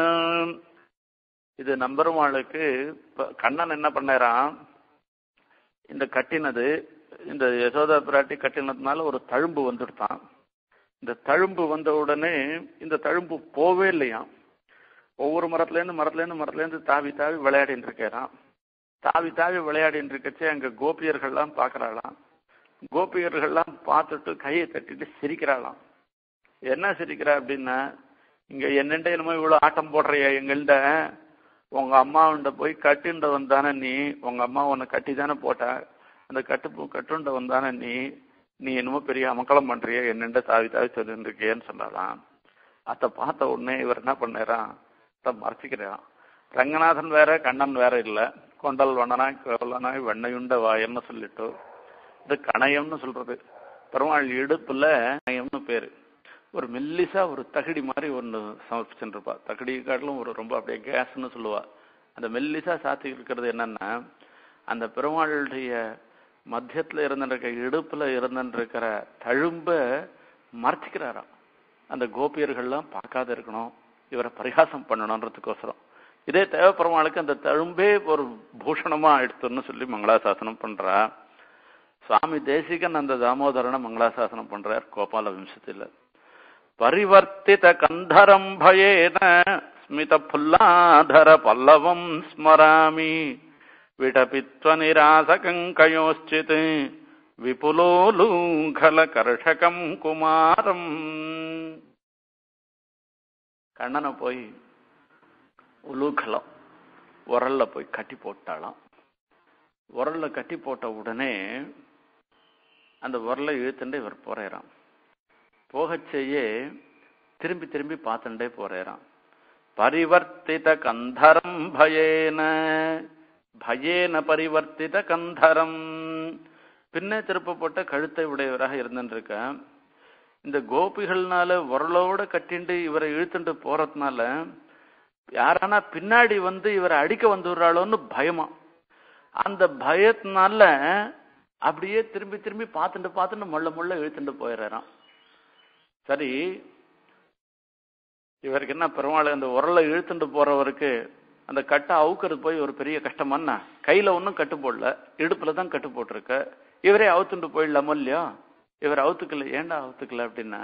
இது நம்பெருமாளுக்கு கண்ணன் என்ன பண்ணாராம் இந்த கட்டினது இந்த யசோதா பிராட்டி கட்டினதுனால ஒரு தழும்பு வந்துடுதான் இந்த தழும்பு வந்த உடனே இந்த தழும்பு போவே இல்லையாம் ஒவ்வொரு மரத்துலேருந்து மரத்துலேருந்து மரத்துலேருந்து தாவி தாவி விளையாடின்னு இருக்கிறான் தாவி தாவி விளையாடின்னு இருக்கச்சே அங்கே கோபியர்கள்லாம் பார்க்குறாளாம் கோபியர்கள்லாம் பார்த்துட்டு கையை தட்டிட்டு சிரிக்கிறாளாம் என்ன சிரிக்கிறா அப்படின்னா இங்க என்னண்ட என்னமோ இவ்வளவு ஆட்டம் போடுறியா எங்கள்ட உங்க அம்மாவுண்ட போய் கட்டுண்ட வந்தானே நீ உங்க அம்மா உன்னை கட்டி தானே போட்ட அந்த கட்டு கட்டுண்ட வந்தானே நீ நீ என்னமோ பெரிய அமக்கலம் பண்றிய என்னண்ட தாவி தாவி சொல்லிட்டு இருக்கியன்னு சொல்லலாம் அத்தை பார்த்த உடனே இவர் என்ன பண்ணாராம் அத்தை மறைச்சிக்கிறான் ரங்கநாதன் வேற கண்ணன் வேற இல்ல கொண்டல் வண்ணனாய் கோலனாய் வெண்ணையுண்ட வாயன்னு சொல்லிட்டு இது கணையம்னு சொல்றது பெருமாள் இடுப்புல கணையம்னு பேரு ஒரு மெல்லிசா ஒரு தகடி மாதிரி ஒன்று சமர்ப்பிச்சுருப்பா தகடி காட்டிலும் ஒரு ரொம்ப அப்படியே கேஸ்ன்னு சொல்லுவா அந்த மெல்லிசா சாத்தி இருக்கிறது என்னன்னா அந்த பெருமாளுடைய மத்தியத்துல இருந்துருக்க இடுப்புல இருந்துருக்கிற தழும்ப மறைச்சிக்கிறாராம் அந்த கோபியர்கள்லாம் பார்க்காத இருக்கணும் இவரை பரிகாசம் பண்ணணுன்றதுக்கோசரம் இதே தேவப்பெருமாளுக்கு அந்த தழும்பே ஒரு பூஷணமா எடுத்துன்னு சொல்லி மங்களாசாசனம் பண்றா சுவாமி தேசிகன் அந்த தாமோதரனை மங்களாசாசனம் பண்றார் கோபால வம்சத்தில் பரிவர்த்தித கந்தரம் பயேன ஸ்மித புல்லாதர பல்லவம் ஸ்மராமி விடபித்வ நிராசகங்கயோச்சித் விபுலோலூங்கல கர்ஷகம் குமாரம் கண்ணனை போய் உலூகலம் உரல்ல போய் கட்டி போட்டாளாம் உரல்ல கட்டி போட்ட உடனே அந்த உரலை இழுத்துட்டு இவர் போறாராம் போகச் செய்ய திரும்பி திரும்பி பார்த்துட்டே போறாராம் பரிவர்த்தித கந்தரம் பயேன பயேன பரிவர்த்தித கந்தரம் பின்னே திருப்பப்பட்ட கழுத்தை உடையவராக இருந்துருக்க இந்த கோபிகள்னால உரலோட கட்டிண்டு இவரை இழுத்துட்டு போறதுனால யாரானா பின்னாடி வந்து இவரை அடிக்க வந்துடுறாளோன்னு பயமா அந்த பயத்தினால அப்படியே திரும்பி திரும்பி பார்த்துட்டு பார்த்துட்டு முள்ள முள்ள இழுத்துட்டு போயிடுறாராம் சரி இவருக்கு என்ன பெருமாள் அந்த உரலை இழுத்துட்டு போறவருக்கு அந்த கட்டை அவுக்கிறது போய் ஒரு பெரிய கஷ்டமானா கையில ஒன்றும் கட்டு போடல இடுப்புல தான் கட்டு போட்டிருக்க இவரே அவுத்துட்டு போயிடலாமோ இல்லையோ இவர் அவுத்துக்கல ஏண்டா அவுத்துக்கல அப்படின்னா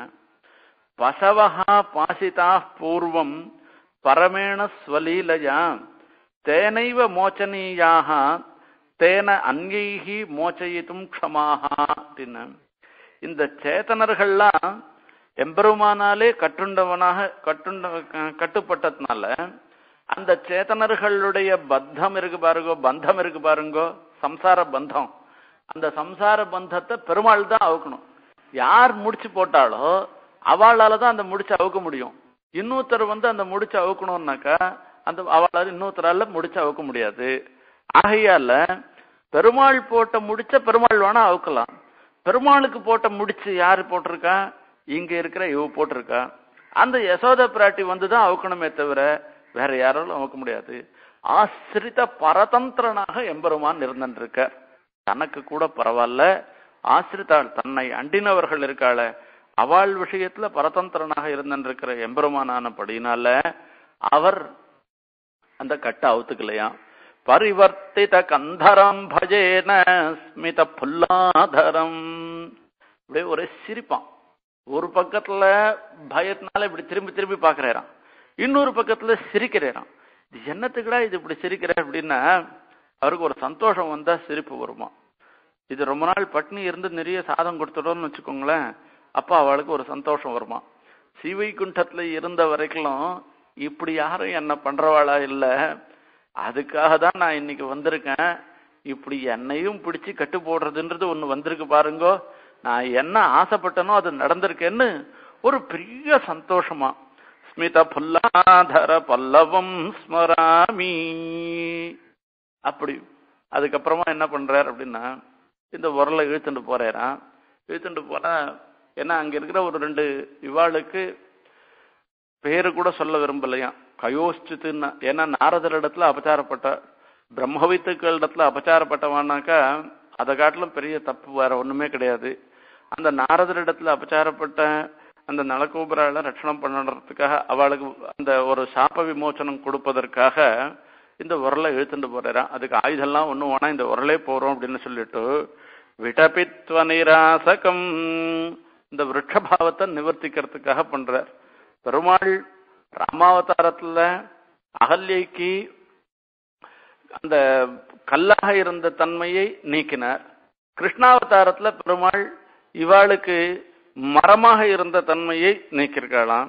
பசவஹா பாசிதா பூர்வம் பரமேண ஸ்வலீலயா தேனைவ மோச்சனீயாக தேன அந்யைகி மோச்சயித்தும் க்ஷமாகா அப்படின்னு இந்த சேத்தனர்கள்லாம் எம்பெருமானாலே கட்டுண்டவனாக கட்டுண்ட கட்டுப்பட்டதுனால அந்த சேத்தனர்களுடைய பத்தம் இருக்கு பாருங்கோ பந்தம் இருக்கு பாருங்கோ சம்சார பந்தம் அந்த சம்சார பந்தத்தை பெருமாள் தான் அவுக்கணும் யார் முடிச்சு போட்டாலோ அவளால தான் அந்த முடிச்சு அவுக்க முடியும் இன்னொருத்தர் வந்து அந்த முடிச்சு அவுக்கணும்னாக்கா அந்த அவளால இன்னொருத்தரால முடிச்சு அவுக்க முடியாது ஆகையால பெருமாள் போட்ட முடிச்ச பெருமாள் வேணா அவுக்கலாம் பெருமாளுக்கு போட்ட முடிச்சு யாரு போட்டிருக்கா இங்க இருக்கிற இவ போட்டிருக்கா அந்த யசோத பிராட்டி வந்துதான் அவுக்கணுமே தவிர வேற யாராலும் அவுக்க முடியாது ஆசிரித பரதந்திரனாக எம்பெருமான் இருந்திருக்கார் தனக்கு கூட பரவாயில்ல ஆசிரித்தாள் தன்னை அண்டினவர்கள் இருக்காள அவள் விஷயத்துல பரதந்திரனாக இருந்திருக்கிற எம்பெருமானானபடினால அவர் அந்த கட்ட அவுத்துக்கலையா பரிவர்த்தித கந்தரம் பஜேன ஸ்மித புல்லாதரம் அப்படியே ஒரே சிரிப்பான் ஒரு பக்கத்துல பயத்தினால இப்படி திரும்பி திரும்பி பாக்குறாராம் இன்னொரு பக்கத்துல சிரிக்கிறாராம் இது என்னத்துக்குடா இது இப்படி சிரிக்கிற அப்படின்னா அவருக்கு ஒரு சந்தோஷம் வந்தா சிரிப்பு வருமா இது ரொம்ப நாள் பட்னி இருந்து நிறைய சாதம் கொடுத்துட்டோம்னு வச்சுக்கோங்களேன் அப்ப அவளுக்கு ஒரு சந்தோஷம் வருமா சிவைகுண்டத்துல இருந்த வரைக்கும் இப்படி யாரும் என்ன பண்றவாளா இல்ல அதுக்காக தான் நான் இன்னைக்கு வந்திருக்கேன் இப்படி என்னையும் பிடிச்சு கட்டு போடுறதுன்றது ஒண்ணு வந்திருக்கு பாருங்கோ நான் என்ன ஆசைப்பட்டனோ அது நடந்திருக்கேன்னு ஒரு பெரிய சந்தோஷமா ஸ்மித புல்லாதர பல்லவம் ஸ்மராமி அப்படி அதுக்கப்புறமா என்ன பண்றாரு அப்படின்னா இந்த உரலை இழுத்துட்டு போறாராம் இழுத்துட்டு போனா ஏன்னா அங்க இருக்கிற ஒரு ரெண்டு இவாளுக்கு பேரு கூட சொல்ல விரும்பலையாம் கயோஷ்டித்துன்னா ஏன்னா நாரதர் இடத்துல அபச்சாரப்பட்ட பிரம்மவித்துக்கள் இடத்துல அபச்சாரப்பட்டவானாக்கா அதை காட்டிலும் பெரிய தப்பு வேற ஒண்ணுமே கிடையாது அந்த நாரதர் இடத்துல அபச்சாரப்பட்ட அந்த நலகோபுரால ரட்சணம் பண்ணுறதுக்காக அவளுக்கு அந்த ஒரு சாப விமோச்சனம் கொடுப்பதற்காக இந்த உரலை இழுத்துட்டு போறாராம் அதுக்கு ஆயுதம்லாம் ஒன்றும் வேணா இந்த உரலே போறோம் அப்படின்னு சொல்லிட்டு விடபித்வ நிராசகம் இந்த விருட்சபாவத்தை நிவர்த்திக்கிறதுக்காக பண்றார் பெருமாள் ராமாவதாரத்துல அகல்யைக்கு அந்த கல்லாக இருந்த தன்மையை நீக்கினார் கிருஷ்ணாவதாரத்துல பெருமாள் இவாளுக்கு மரமாக இருந்த தன்மையை நீக்கிருக்கலாம்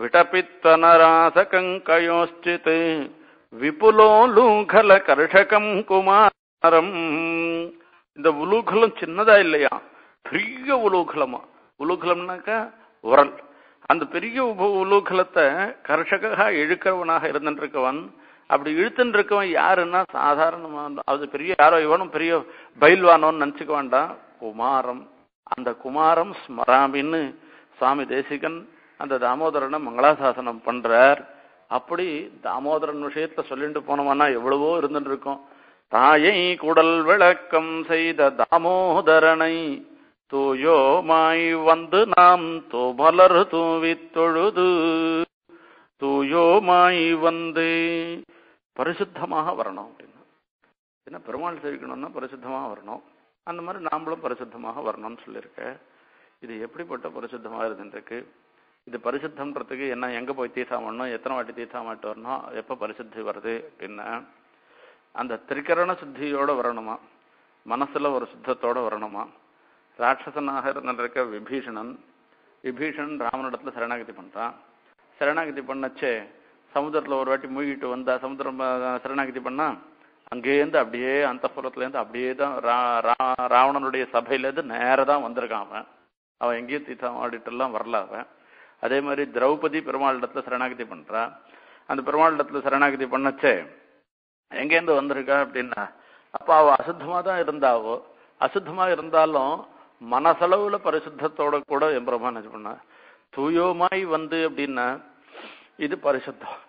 விடபித்தனராசகங்கயோச்சித் விபுலோ லூகல கர்ஷகம் குமாரம் இந்த உலூகலம் சின்னதா இல்லையா பெரிய உலூகலமா உலூகலம்னாக்கா உரல் அந்த பெரிய உப உலூகலத்தை கர்ஷகா இழுக்கிறவனாக இருந்துருக்கவன் அப்படி இழுத்துன்னு இருக்கவன் யாருன்னா சாதாரணமா அது பெரிய யாரோ இவனும் பெரிய பயில்வானோன்னு நினைச்சுக்க வேண்டாம் குமாரம் அந்த குமாரம் ஸ்மராமின்னு சுவாமி தேசிகன் அந்த தாமோதரனை மங்களாசாசனம் பண்றார் அப்படி தாமோதரன் விஷயத்த சொல்லிட்டு போனோம்னா எவ்வளவோ இருந்துட்டு இருக்கோம் தாயை குடல் விளக்கம் செய்த தாமோதரனை தூயோமாய் வந்து நாம் தோமலர் தூவித் தொழுது தூயோமாய் வந்து பரிசுத்தமாக வரணும் அப்படின்னா ஏன்னா பெருமாள் சேவிக்கணும்னா பரிசுத்தமாக வரணும் அந்த மாதிரி நாமளும் பரிசுத்தமாக வரணும்னு சொல்லியிருக்க இது எப்படிப்பட்ட பரிசுத்தமாக இருந்துருக்கு இது பரிசுத்தம்ன்றதுக்கு என்ன எங்க போய் தீர்த்தம் பண்ணணும் எத்தனை வாட்டி தீர்த்தம் மாட்டு வரணும் எப்ப பரிசுத்தி வருது அப்படின்னா அந்த திரிகரண சுத்தியோட வரணுமா மனசுல ஒரு சுத்தத்தோட வரணுமா ராட்சசனாக இருந்திருக்க விபீஷணன் விபீஷணன் ராமனிடத்துல சரணாகதி பண்றான் சரணாகதி பண்ணச்சே சமுத்திரத்துல ஒரு வாட்டி மூழ்கிட்டு வந்தா சமுத்திரம் அஹ், சரணாகதி பண்ணா அங்கேருந்து அப்படியே அந்த இருந்து அப்படியே தான் ரா- ரா- ராவணனுடைய சபையில இருந்து நேரா தான் வந்திருக்கான் அவன் அவன் எங்கேயும் தீர்த்தம் ஆடிட்டு எல்லாம் வரல அவன் அதே மாதிரி திரௌபதி பெருமாளிடத்துல சரணாகதி பண்றா அந்த பெருமாளிடத்துல சரணாகதி பண்ணச்சே எங்கேருந்து வந்திருக்கா அப்படின்னா அப்ப அவ அசுத்தமா தான் இருந்தாவோ அசுத்தமா இருந்தாலும் மனசளவுல பரிசுத்தத்தோட கூட எம்பெருமான் இது பண்ண தூயோமாய் வந்து அப்படின்னா இது பரிசுத்தம்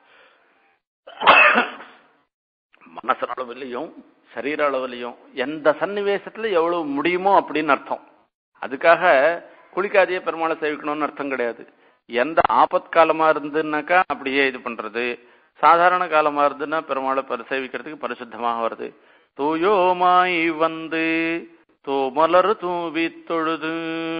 மனசளவிலையும் சரீர அளவிலையும் எந்த சன்னிவேசத்துல எவ்வளவு முடியுமோ அப்படின்னு அர்த்தம் அதுக்காக குளிக்காதையே பெருமாளை சேவிக்கணும்னு அர்த்தம் கிடையாது எந்த ஆபத் காலமா இருந்துன்னாக்கா அப்படியே இது பண்றது சாதாரண காலமா இருந்துன்னா பெருமாளை பரி- சேவிக்கிறதுக்கு பரிசுத்தமாக வருது தூயோமாய் வந்து தூமலர் தூவி தொழுது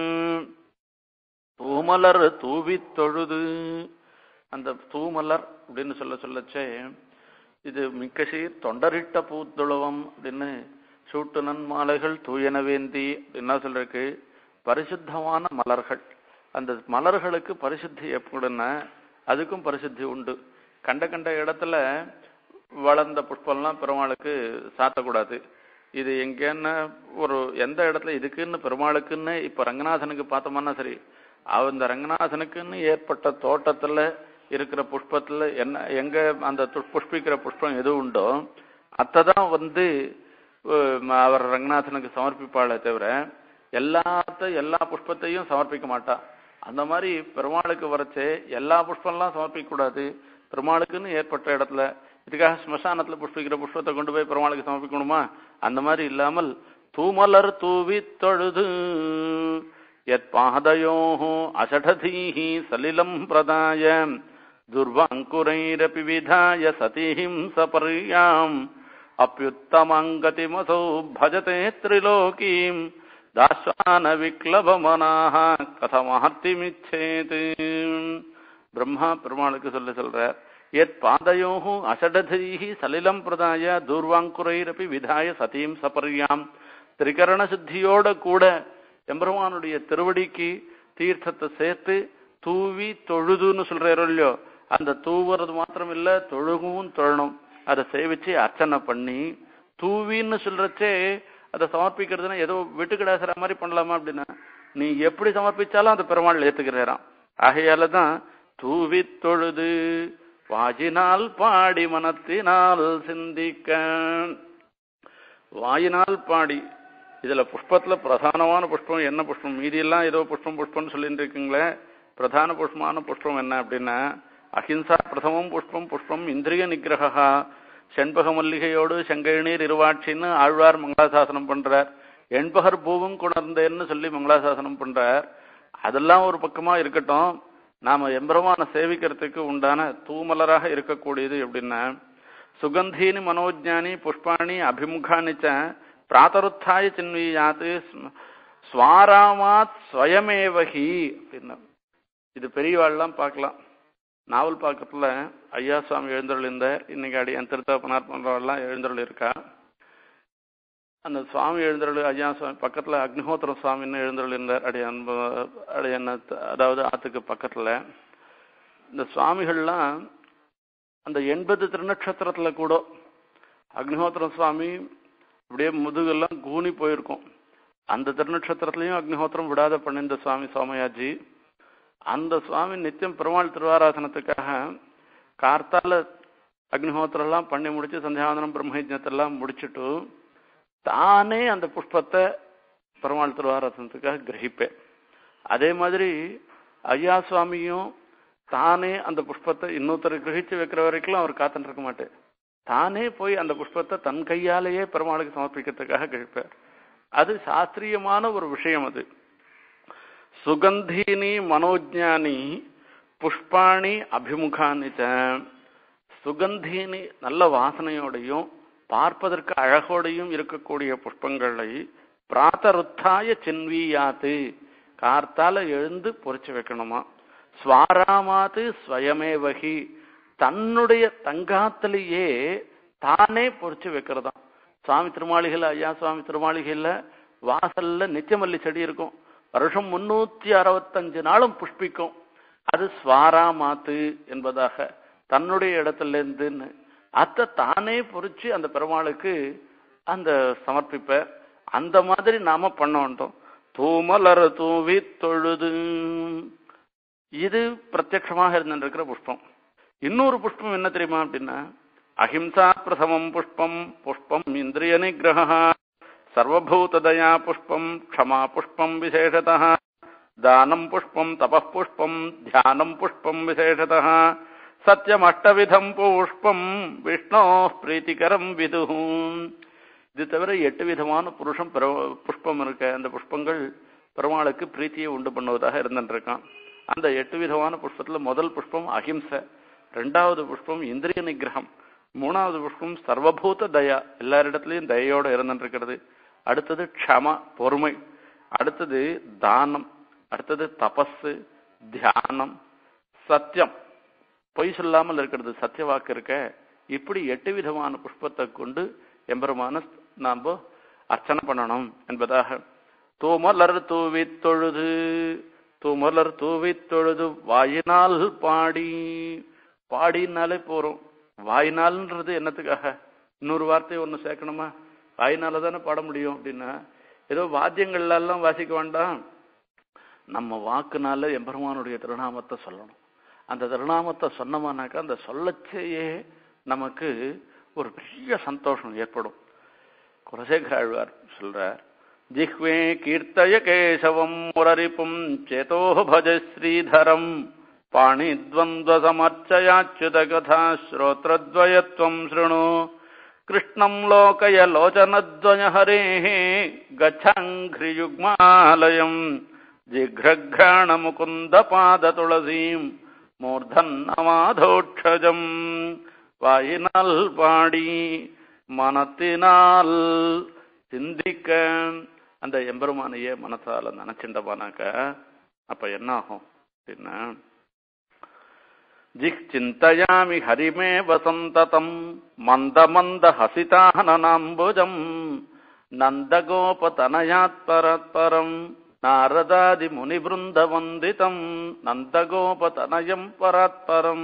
தூமலர் தூவி தொழுது அந்த தூமலர் அப்படின்னு சொல்ல சொல்லச்சே இது மிக்கசீர் தொண்டரிட்ட பூத்துளவம் அப்படின்னு சூட்டு நன்மாலைகள் தூயனவேந்தி என்ன சொல்றதுக்கு பரிசுத்தமான மலர்கள் அந்த மலர்களுக்கு பரிசுத்தி எப்படின்னா அதுக்கும் பரிசுத்தி உண்டு கண்ட கண்ட இடத்துல வளர்ந்த புஷ்பம்லாம் பெருமாளுக்கு சாத்தக்கூடாது இது எங்கேன்னா ஒரு எந்த இடத்துல இதுக்குன்னு பெருமாளுக்குன்னு இப்ப ரங்கநாதனுக்கு பார்த்தோம்னா சரி அந்த ரங்கநாதனுக்குன்னு ஏற்பட்ட தோட்டத்துல இருக்கிற புஷ்பத்துல என்ன எங்க அந்த து- புஷ்பிக்கிற புஷ்பம் எது உண்டோ அத்ததான் வந்து அஹ், அவர் ரங்கநாதனுக்கு சமர்ப்பிப்பாளே தவிர எல்லாத்த எல்லா புஷ்பத்தையும் சமர்ப்பிக்க மாட்டா அந்த மாதிரி பெருமாளுக்கு வரச்சே எல்லா புஷ்பம்லாம் சமர்ப்பிக்க கூடாது பெருமாளுக்குன்னு ஏற்பட்ட இடத்துல இதுக்காக ஸ்மசானத்துல புஷ்பிக்கிற புஷ்பத்தை கொண்டு போய் பெருமாளுக்கு சமர்ப்பிக்கணுமா அந்த மாதிரி இல்லாமல் தூமலர் தூவி தொழுது எத் பாதயோ அஷடதீஹி சலிலம் பிரதாய துர்வாங்குரைரபி விதாய சதீஹிம் சபர்யாம் அப்பியுத்தமங்கதிமசௌ பஜதே திரிலோகீம் தாஸ்வான விக்லபமனாக கதமஹர்த்திமிச்சேது பிரம்மா பெருமாளுக்கு சொல்ல சொல்றார் எத் பாதையோஹு அசடதீஹி சலிலம் பிரதாய தூர்வாங்குரைரபி விதாய சதீம் சபர்யாம் திரிகரண சுத்தியோட கூட எம்பெருமானுடைய திருவடிக்கு தீர்த்தத்தை சேர்த்து தூவி தொழுதுன்னு சொல்றாரோ இல்லையோ அந்த தூவுறது மாத்திரம் இல்ல தொழுகவும் தொழணும் அதை சேவிச்சு அர்ச்சனை பண்ணி தூவின்னு சொல்றச்சே அதை சமர்ப்பிக்கிறதுனா ஏதோ வீட்டுக்கிடாசுற மாதிரி பண்ணலாமா அப்படின்னா நீ எப்படி சமர்ப்பிச்சாலும் அந்த பெருமாள் ஏத்துக்கிறாராம் ஆகையால தான் தூவி தொழுது வாஜினால் பாடி மனத்தினால் சிந்திக்க வாயினால் பாடி இதுல புஷ்பத்துல பிரதானமான புஷ்பம் என்ன புஷ்பம் மீதியெல்லாம் ஏதோ புஷ்பம் புஷ்பம்னு சொல்லிட்டு இருக்கீங்களே பிரதான புஷ்பமான புஷ்பம் என்ன அப்படின்னா அஹிம்சா பிரதமம் புஷ்பம் புஷ்பம் இந்திரிய நிகிரகா செண்பக மல்லிகையோடு செங்கழுநீர் இருவாட்சின்னு ஆழ்வார் மங்களாசாசனம் பண்றார் எண்பகர் பூவும் குணர்ந்தேன்னு சொல்லி மங்களாசாசனம் பண்றார் அதெல்லாம் ஒரு பக்கமா இருக்கட்டும் நாம எம்பெருமான சேவிக்கிறதுக்கு உண்டான தூமலராக இருக்கக்கூடியது எப்படின்னா சுகந்தீனி மனோஜானி புஷ்பாணி அபிமுகானி ச பிராத்தருத்தாய சின்வீயாத்து ஸ்ம- ஸ்வாராமாத் ஸ்வயமேவகி அப்படின்னா இது பெரியவாள்லாம் பார்க்கலாம் நாவல் பாக்கத்துல ஐயா சுவாமி எழுந்தருள் இருந்தார் இன்னைக்கு அடி என் திருத்தப்பனார் போன்றவெல்லாம் எழுந்தருள் இருக்கா அந்த சுவாமி எழுந்தருள் ஐயா சுவாமி பக்கத்துல அக்னிஹோத்திரம் சுவாமின்னு எழுந்தருள் இருந்தார் அடி அன்பு அடி என்ன அதாவது ஆத்துக்கு பக்கத்துல இந்த சுவாமிகள்லாம் அந்த எண்பது திருநட்சத்திரத்துல கூட அக்னிஹோத்திரம் சுவாமி அப்படியே முதுகெல்லாம் கூனி போயிருக்கும் அந்த திருநட்சத்திரத்திலையும் அக்னிஹோத்திரம் விடாத பண்ணிந்த சுவாமி சோமயாஜி அந்த சுவாமி நித்தியம் பெருமாள் திருவாராசனத்துக்காக கார்த்தால அக்னிஹோத்திரம் எல்லாம் பண்ணி முடிச்சு சந்தியாவந்தனம் பிரம்மயஜனத்தெல்லாம் முடிச்சுட்டு தானே அந்த புஷ்பத்தை பெருமாள் திருவாராசனத்துக்காக கிரகிப்பேன் அதே மாதிரி ஐயா சுவாமியும் தானே அந்த புஷ்பத்தை இன்னொருத்தர் கிரகிச்சு வைக்கிற வரைக்கும் அவர் காத்துட்டு இருக்க மாட்டேன் தானே போய் அந்த புஷ்பத்தை தன் கையாலேயே பெருமாளுக்கு சமர்ப்பிக்கிறதுக்காக கிழிப்பார் அது சாஸ்திரியமான ஒரு விஷயம் அது சுகந்தீனி மனோஜானி புஷ்பாணி அபிமுகானி ச. சுகந்தீனி நல்ல வாசனையோடையும் பார்ப்பதற்கு அழகோடையும் இருக்கக்கூடிய புஷ்பங்களை பிராத்தருத்தாய சின்வியாத்து கார்த்தால எழுந்து பொறிச்சு வைக்கணுமா ஸ்வாராமாத்து ஸ்வயமேவகி தன்னுடைய தங்காத்திலேயே தானே பொறிச்சு வைக்கிறதாம் சுவாமி திருமாளிகள் ஐயா சுவாமி திருமாளிகையில் வாசல்ல நித்தியமல்லி செடி இருக்கும் வருஷம் முன்னூத்தி அறுபத்தஞ்சு நாளும் புஷ்பிக்கும் அது ஸ்வாராமாத்து என்பதாக தன்னுடைய இடத்துல இருந்துன்னு அத்தை தானே பொறிச்சு அந்த பெருமாளுக்கு அந்த சமர்ப்பிப்ப அந்த மாதிரி நாம பண்ண வேண்டோம் தூமலர் தூவி தொழுது இது பிரத்யட்சமாக இருந்திருக்கிற புஷ்பம் இன்னொரு புஷ்பம் என்ன தெரியுமா அப்படின்னா அஹிம்சா பிரதமம் புஷ்பம் புஷ்பம் இந்திரிய நிகிரக சர்வபூததயா புஷ்பம் க்ஷமா புஷ்பம் விசேஷத தானம் புஷ்பம் தப புஷ்பம் தியானம் புஷ்பம் விசேஷத சத்தியம் அஷ்டவிதம் புஷ்பம் விஷ்ணோ பிரீத்திகரம் விது இது தவிர எட்டு விதமான புருஷம் புஷ்பம் இருக்க அந்த புஷ்பங்கள் பெருமாளுக்கு பிரீத்தியை உண்டு பண்ணுவதாக இருந்துருக்கான் அந்த எட்டு விதமான புஷ்பத்துல முதல் புஷ்பம் அஹிம்சை ரெண்டாவது புஷ்பம் இந்திரிய நிகிரகம் மூணாவது புஷ்பம் சர்வபூத தயா எல்லாரிடத்துலயும் தயையோட இருந்துருக்கிறது அடுத்தது க்ஷமா பொறுமை அடுத்தது தானம் அடுத்தது தபஸ் தியானம் சத்தியம் பொய் சொல்லாமல் இருக்கிறது சத்திய வாக்கு இருக்க இப்படி எட்டு விதமான புஷ்பத்தை கொண்டு எம்பெருமான நாம் அர்ச்சனை பண்ணணும் என்பதாக தூமலர் தூவி தொழுது தூமலர் தூவி தொழுது வாயினால் பாடி பாடினாலே போறோம் வாயினால்ன்றது என்னத்துக்காக இன்னொரு வார்த்தை ஒன்று சேர்க்கணுமா வாயினால தானே பாட முடியும் அப்படின்னா ஏதோ வாத்தியங்கள்ல எல்லாம் வாசிக்க வேண்டாம் நம்ம வாக்குனால எம்பெருமானுடைய திருநாமத்தை சொல்லணும் அந்த திருநாமத்தை சொன்னோமானாக்கா அந்த சொல்லச்சேயே நமக்கு ஒரு பெரிய சந்தோஷம் ஏற்படும் குலசேகர ஆழ்வார் சொல்றார் ஜிஹ்வே கீர்த்தய கேசவம் முரரிப்பும் சேதோ பஜ ஸ்ரீதரம் பாணித்வन्द्वसमर्चयाच्युत कथा श्रोत्रद्वयत्वम् शृणु कृष्णम् लोकय लोचनद्वय हरेः गच्छाङ्घ्रियुग्मालयम् जिघ्रघ्राणमुकुन्दपादतुलसीम् மூர்தன்னமாதோட்சஜம் வாயினால் பாடி மனத்தினால் சிந்திக்க அந்த எம்பெருமானையே மனசால நினைச்சிட்டமானாக்க அப்ப என்ன ஆகும் அப்படின்னா जिक्चिन्तयामि हरिमेव सन्ततम् मन्दमन्दहसिताननाम्बुजम् नन्दगोपतनयात्परत्परम् नारदादिमुनिवृन्दवन्दितम् नन्दगोपतनयम् परात्परम्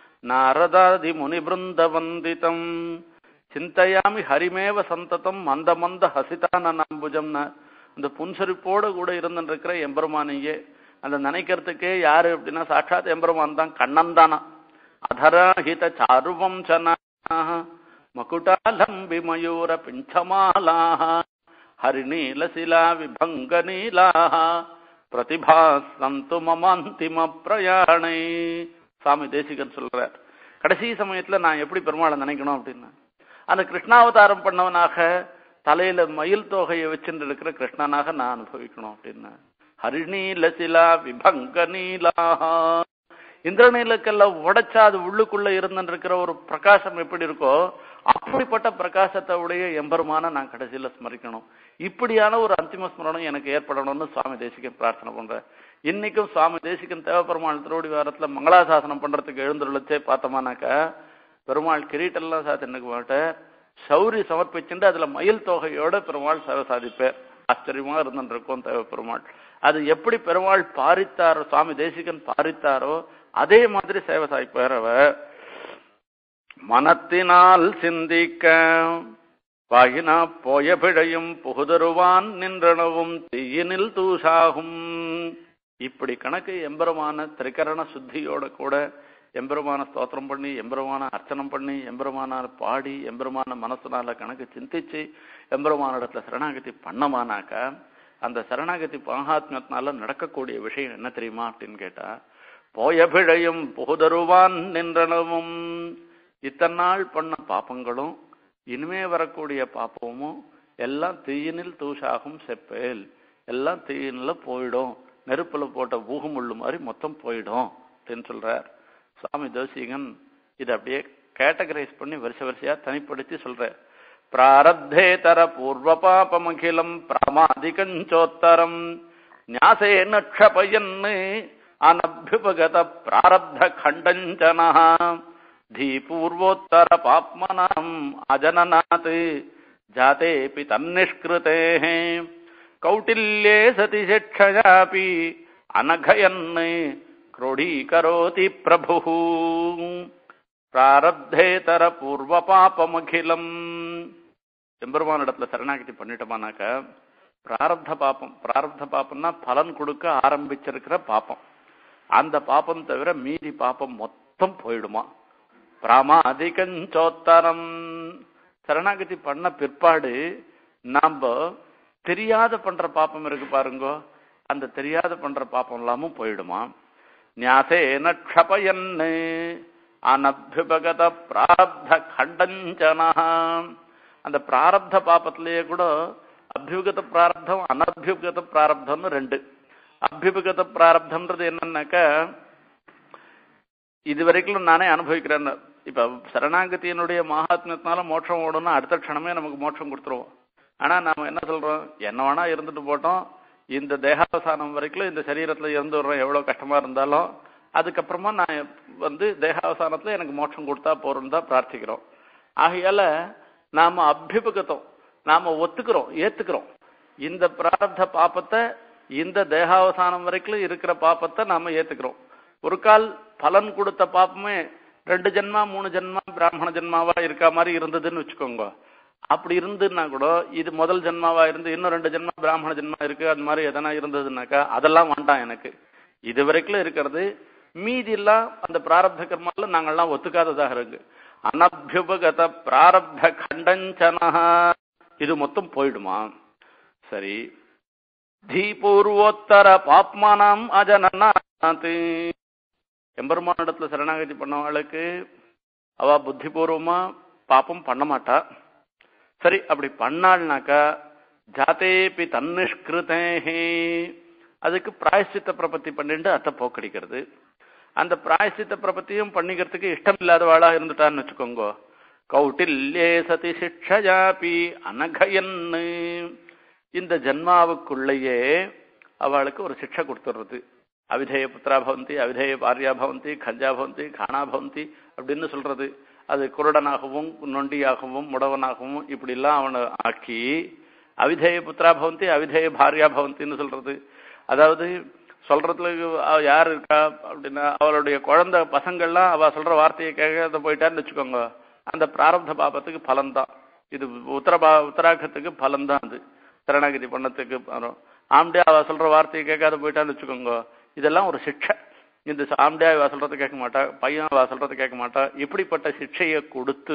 नारदादिमुनिवृन्दवन्दितम् சிந்தையாமி ஹரிமேவ சந்ததம் மந்த மந்த ஹசிதானனாம்புஜம்னா இந்த புன்சரிப்போடு கூட இருந்துருக்கிற எம்பெருமானையே அந்த நினைக்கிறதுக்கே யாரு அப்படின்னா சாட்சாத் எம்பெருமான் தான் கண்ணன் தானா அதராஹித சாருவம்சனா மகுடாலம்பி மயூர பிஞ்சமாலாக ஹரிநீலசிலா விபங்கநீலாக பிரதிபா சந்து மமாந்திம பிரயாணை சாமி தேசிகன் சொல்றார் கடைசி சமயத்துல நான் எப்படி பெருமாளை நினைக்கணும் அப்படின்னா அந்த கிருஷ்ணாவதாரம் பண்ணவனாக தலையில மயில் தொகையை வச்சுட்டு இருக்கிற கிருஷ்ணனாக நான் அனுபவிக்கணும் அப்படின்னா ஹரிநீலசிலா விபங்க நீலாஹா இந்திரநீலக்கெல்லாம் உடைச்சா அது உள்ளுக்குள்ள இருந்துருக்கிற ஒரு பிரகாசம் எப்படி இருக்கோ அப்படிப்பட்ட பிரகாசத்தை உடைய எம்பெருமான நான் கடைசியில ஸ்மரிக்கணும் இப்படியான ஒரு அந்திம ஸ்மரணம் எனக்கு ஏற்படணும்னு சுவாமி தேசிகன் பிரார்த்தனை பண்றேன் இன்னைக்கும் சுவாமி தேசிகன் தேவப்பெருமாள் திருவடி வாரத்துல மங்களாசாசனம் பண்றதுக்கு எழுந்துள்ளச்சே பார்த்தோமானாக்கா பெருமாள் கிரீட்டெல்லாம் சாத்தினுக்கு மாட்டேன் சௌரி சமர்ப்பிச்சுட்டு அதுல மயில் தொகையோட பெருமாள் சேவை சாதிப்பேர் ஆச்சரியமா இருந்துருக்கும் தேவ பெருமாள் அது எப்படி பெருமாள் பாரித்தாரோ சுவாமி தேசிகன் பாரித்தாரோ அதே மாதிரி சேவை சாய்ப்பார் அவ மனத்தினால் சிந்திக்க வாயினா போய பிழையும் புகுதருவான் நின்றனவும் தீயினில் தூசாகும் இப்படி கணக்கு எம்பெருமான திரிகரண சுத்தியோட கூட எம்பெருமான ஸ்தோத்திரம் பண்ணி எம்பெருமான அர்ச்சனம் பண்ணி எம்பெருமான பாடி எம்பெருமான மனசுனால கணக்கு சிந்திச்சு எம்பெருமான இடத்துல சரணாகதி பண்ணமானாக்கா அந்த சரணாகதி மகாத்மியத்தினால நடக்கக்கூடிய விஷயம் என்ன தெரியுமா அப்படின்னு கேட்டா போய பிழையும் புகுதருவான் நின்றனவும் இத்தனை நாள் பண்ண பாப்பங்களும் இனிமே வரக்கூடிய பாப்பமும் எல்லாம் தீயினில் தூசாகும் செப்பேல் எல்லாம் தீயினில போயிடும் நெருப்புல போட்ட ஊகமுள்ளு மாதிரி மொத்தம் போயிடும் அப்படின்னு சொல்றார் சுவாமி தேசிகன் இதை அப்படியே கேட்டகரைஸ் பண்ணி வரிசை வரிசையா தனிப்படுத்தி சொல்ற பிராரத்தேதர பூர்வ பாபமகிலம் பிராமாதிகஞ்சோத்தரம் ஞாசேன க்ஷபயன்னு अनभ्युपगत प्रारब्ध खण्डञ्चनः धीपूर्वोत्तर पाप्मनाम् अजननात् जातेऽपि तन्निष्कृतेः कौटिल्ये सति शिक्षयापि अनघयन् क्रोढीकरोति प्रभुः பிராரப்தேதர பூர்வ பாபமகிலம் எம்பெருமானிடத்துல சரணாகதி பண்ணிட்டோமானாக்க பிராரப்த பாப்பம் பிராரப்த பாப்பம்னா பலன் கொடுக்க ஆரம்பிச்சிருக்கிற பாப்பம் அந்த பாப்பம் தவிர மீதி பாப்பம் மொத்தம் போயிடுமா பிராமாதிகஞ்சோத்தரம் சரணாகதி பண்ண பிற்பாடு நாம தெரியாத பண்ற பாப்பம் இருக்கு பாருங்கோ அந்த தெரியாத பண்ற பாப்பம் எல்லாமும் போயிடுமா ஞாசேன க்ஷபயன்னு அனபியுபகத பிராரப்த கண்டஞ்சனா அந்த பிராரப்த பாப்பத்திலேயே கூட அபியுகத பிராரப்தம் அனபியுகத பிராரப்தம்னு ரெண்டு அபியுகத பிராரப்தம்ன்றது என்னன்னாக்க இது வரைக்கும் நானே அனுபவிக்கிறேன் இப்ப சரணாகதியினுடைய மகாத்மியத்தினால மோட்சம் ஓடணும் அடுத்த க்ஷணமே நமக்கு மோட்சம் கொடுத்துருவோம் ஆனா நாம என்ன சொல்றோம் என்ன வேணா இருந்துட்டு போட்டோம் இந்த தேகாவசானம் வரைக்கும் இந்த சரீரத்துல இருந்து வர்றோம் எவ்வளவு கஷ்டமா இருந்தாலும் அதுக்கப்புறமா நான் வந்து தேகாவசானத்துல எனக்கு மோட்சம் கொடுத்தா போறோம்னு தான் பிரார்த்திக்கிறோம் ஆகையால நாம அபியுபகத்தம் நாம ஒத்துக்கிறோம் ஏத்துக்கிறோம் இந்த பிராரப்த பாப்பத்தை இந்த தேகாவசானம் வரைக்கும் இருக்கிற பாப்பத்தை நாம ஏத்துக்கிறோம் ஒரு கால் பலன் கொடுத்த பாப்பமே ரெண்டு ஜென்மா மூணு ஜென்மா பிராமண ஜென்மாவா இருக்க மாதிரி இருந்ததுன்னு வச்சுக்கோங்க அப்படி இருந்துன்னா கூட இது முதல் ஜென்மாவா இருந்து இன்னும் ரெண்டு ஜென்மா பிராமண ஜென்மா இருக்கு அது மாதிரி எதனா இருந்ததுன்னாக்கா அதெல்லாம் வேண்டாம் எனக்கு இது வரைக்கும் இருக்கிறது மீதி எல்லாம் அந்த பிராரப்த கர்மால நாங்கள்லாம் ஒத்துக்காததாக இருக்கு அனபியுபகத பிராரப்த கண்டஞ்சனா இது மொத்தம் போயிடுமா சரி தீபூர்வோத்தர பாப்மானம் அஜனநாத் எம்பெருமானிடத்துல சரணாகதி பண்ணவளுக்கு அவ புத்திபூர்வமா பாப்பம் பண்ண மாட்டா சரி அப்படி பண்ணாள்னாக்கா ஜாதேபி தன்னிஷ்கிருதேஹே அதுக்கு பிராயசித்த பிரபத்தி பண்ணிட்டு அத்தை போக்கடிக்கிறது அந்த பிராயசித்த பிரபத்தியும் பண்ணிக்கிறதுக்கு இஷ்டம் இல்லாதவாளா இருந்துட்டான்னு வச்சுக்கோங்க கௌட்டில்யே சதி சிக்ஷயாபி அனகயன்னு இந்த ஜன்மாவுக்குள்ளேயே அவளுக்கு ஒரு சிக்ஷை கொடுத்துடுறது அவிதேய புத்திரா பவந்தி அவிதேய பாரியா பவந்தி கஞ்சா பவந்தி காணா பவந்தி அப்படின்னு சொல்றது அது குருடனாகவும் நொண்டியாகவும் முடவனாகவும் இப்படி எல்லாம் அவனை ஆக்கி அவிதேய புத்திரா பவந்தி அவிதேய பாரியா பவந்தின்னு சொல்றது அதாவது சொல்றதுல அவ யார் இருக்கா அப்படின்னா அவளுடைய குழந்தை பசங்கள்லாம் அவ சொல்ற வார்த்தையை கேட்காத போயிட்டான்னு வச்சுக்கோங்க அந்த பிராரப்த பாபத்துக்கு பலன் தான் இது உத்தரபா உத்தராகத்துக்கு பலன் தான் அது சரணாகதி பண்ணத்துக்கு வரும் ஆம்டியா அவ சொல்ற வார்த்தையை கேட்காத போயிட்டான்னு வச்சுக்கோங்க இதெல்லாம் ஒரு சிக்ஷை இந்த ஆம்டியா அவ சொல்றது கேட்க மாட்டா பையன் அவ சொல்றது கேட்க மாட்டா இப்படிப்பட்ட சிக்ஷையை கொடுத்து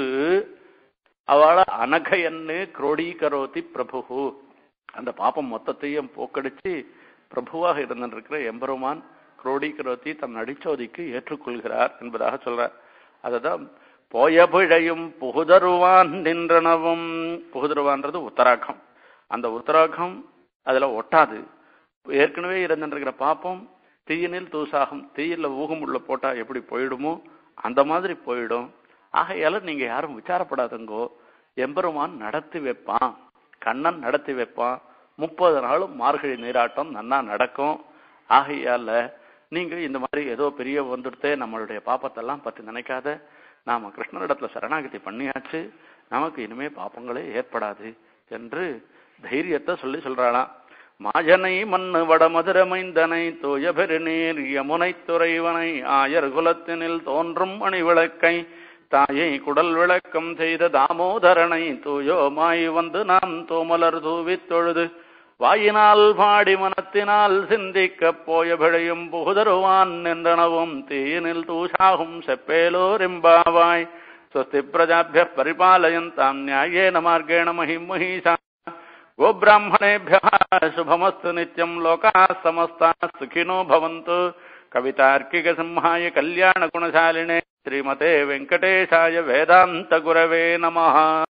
அவளை அனகையன்னு குரோடீகரோதி பிரபு அந்த பாப்பம் மொத்தத்தையும் போக்கடிச்சு பிரபுவாக இருந்திருக்கிற எம்பெருமான் குரோடீகரோதி தன் அடிச்சோதிக்கு ஏற்றுக்கொள்கிறார் என்பதாக சொல்றார் அததான் போய பிழையும் புகுதருவான் நின்றனவும் புகுதருவான்றது உத்தராகம் அந்த உத்தராகம் அதுல ஒட்டாது ஏற்கனவே இருந்திருக்கிற பாப்பம் தீயினில் தூசாகும் தீயில ஊகம் உள்ள போட்டா எப்படி போயிடுமோ அந்த மாதிரி போயிடும் ஆகையால நீங்க யாரும் விசாரப்படாதுங்கோ எம்பெருமான் நடத்தி வைப்பான் கண்ணன் நடத்தி வைப்பான் முப்பது நாளும் மார்கழி நீராட்டம் நன்னா நடக்கும் ஆகையால நீங்க இந்த மாதிரி ஏதோ பெரிய வந்துடுத்தே நம்மளுடைய பாப்பத்தெல்லாம் பத்தி நினைக்காத நாம கிருஷ்ணனிடத்துல சரணாகதி பண்ணியாச்சு நமக்கு இனிமே பாப்பங்களே ஏற்படாது என்று தைரியத்தை சொல்லி சொல்றாளாம் மாஜனை மண்ணு வடமதுரமைந்தனை தூய பெருநீர் யமுனை துறைவனை ஆயர் குலத்தினில் தோன்றும் அணிவிளக்கை தாயை குடல் விளக்கம் செய்த தாமோதரனை தூயோமாய் வந்து நாம் தூமலர் தூவித் தொழுது வாயினால் பாடி மனத்தினால் சிந்திக்கப் போய பிழையும் புகுதருவான் என்றனவும் தீயினில் தூஷாகும் செப்பேலோரிம்பாவாய் स्वस्ति प्रजाभ्यः परिपालयन्ताम् न्यायेन मार्गेण महिम् महिषा गोब्राह्मणेभ्यः शुभमस्तु नित्यम् लोकाः समस्ताः सुखिनो भवन्तु कवितार्किकसिंहाय कल्याणगुणशालिने श्रीमते वेङ्कटेशाय वेदान्तगुरवे नमः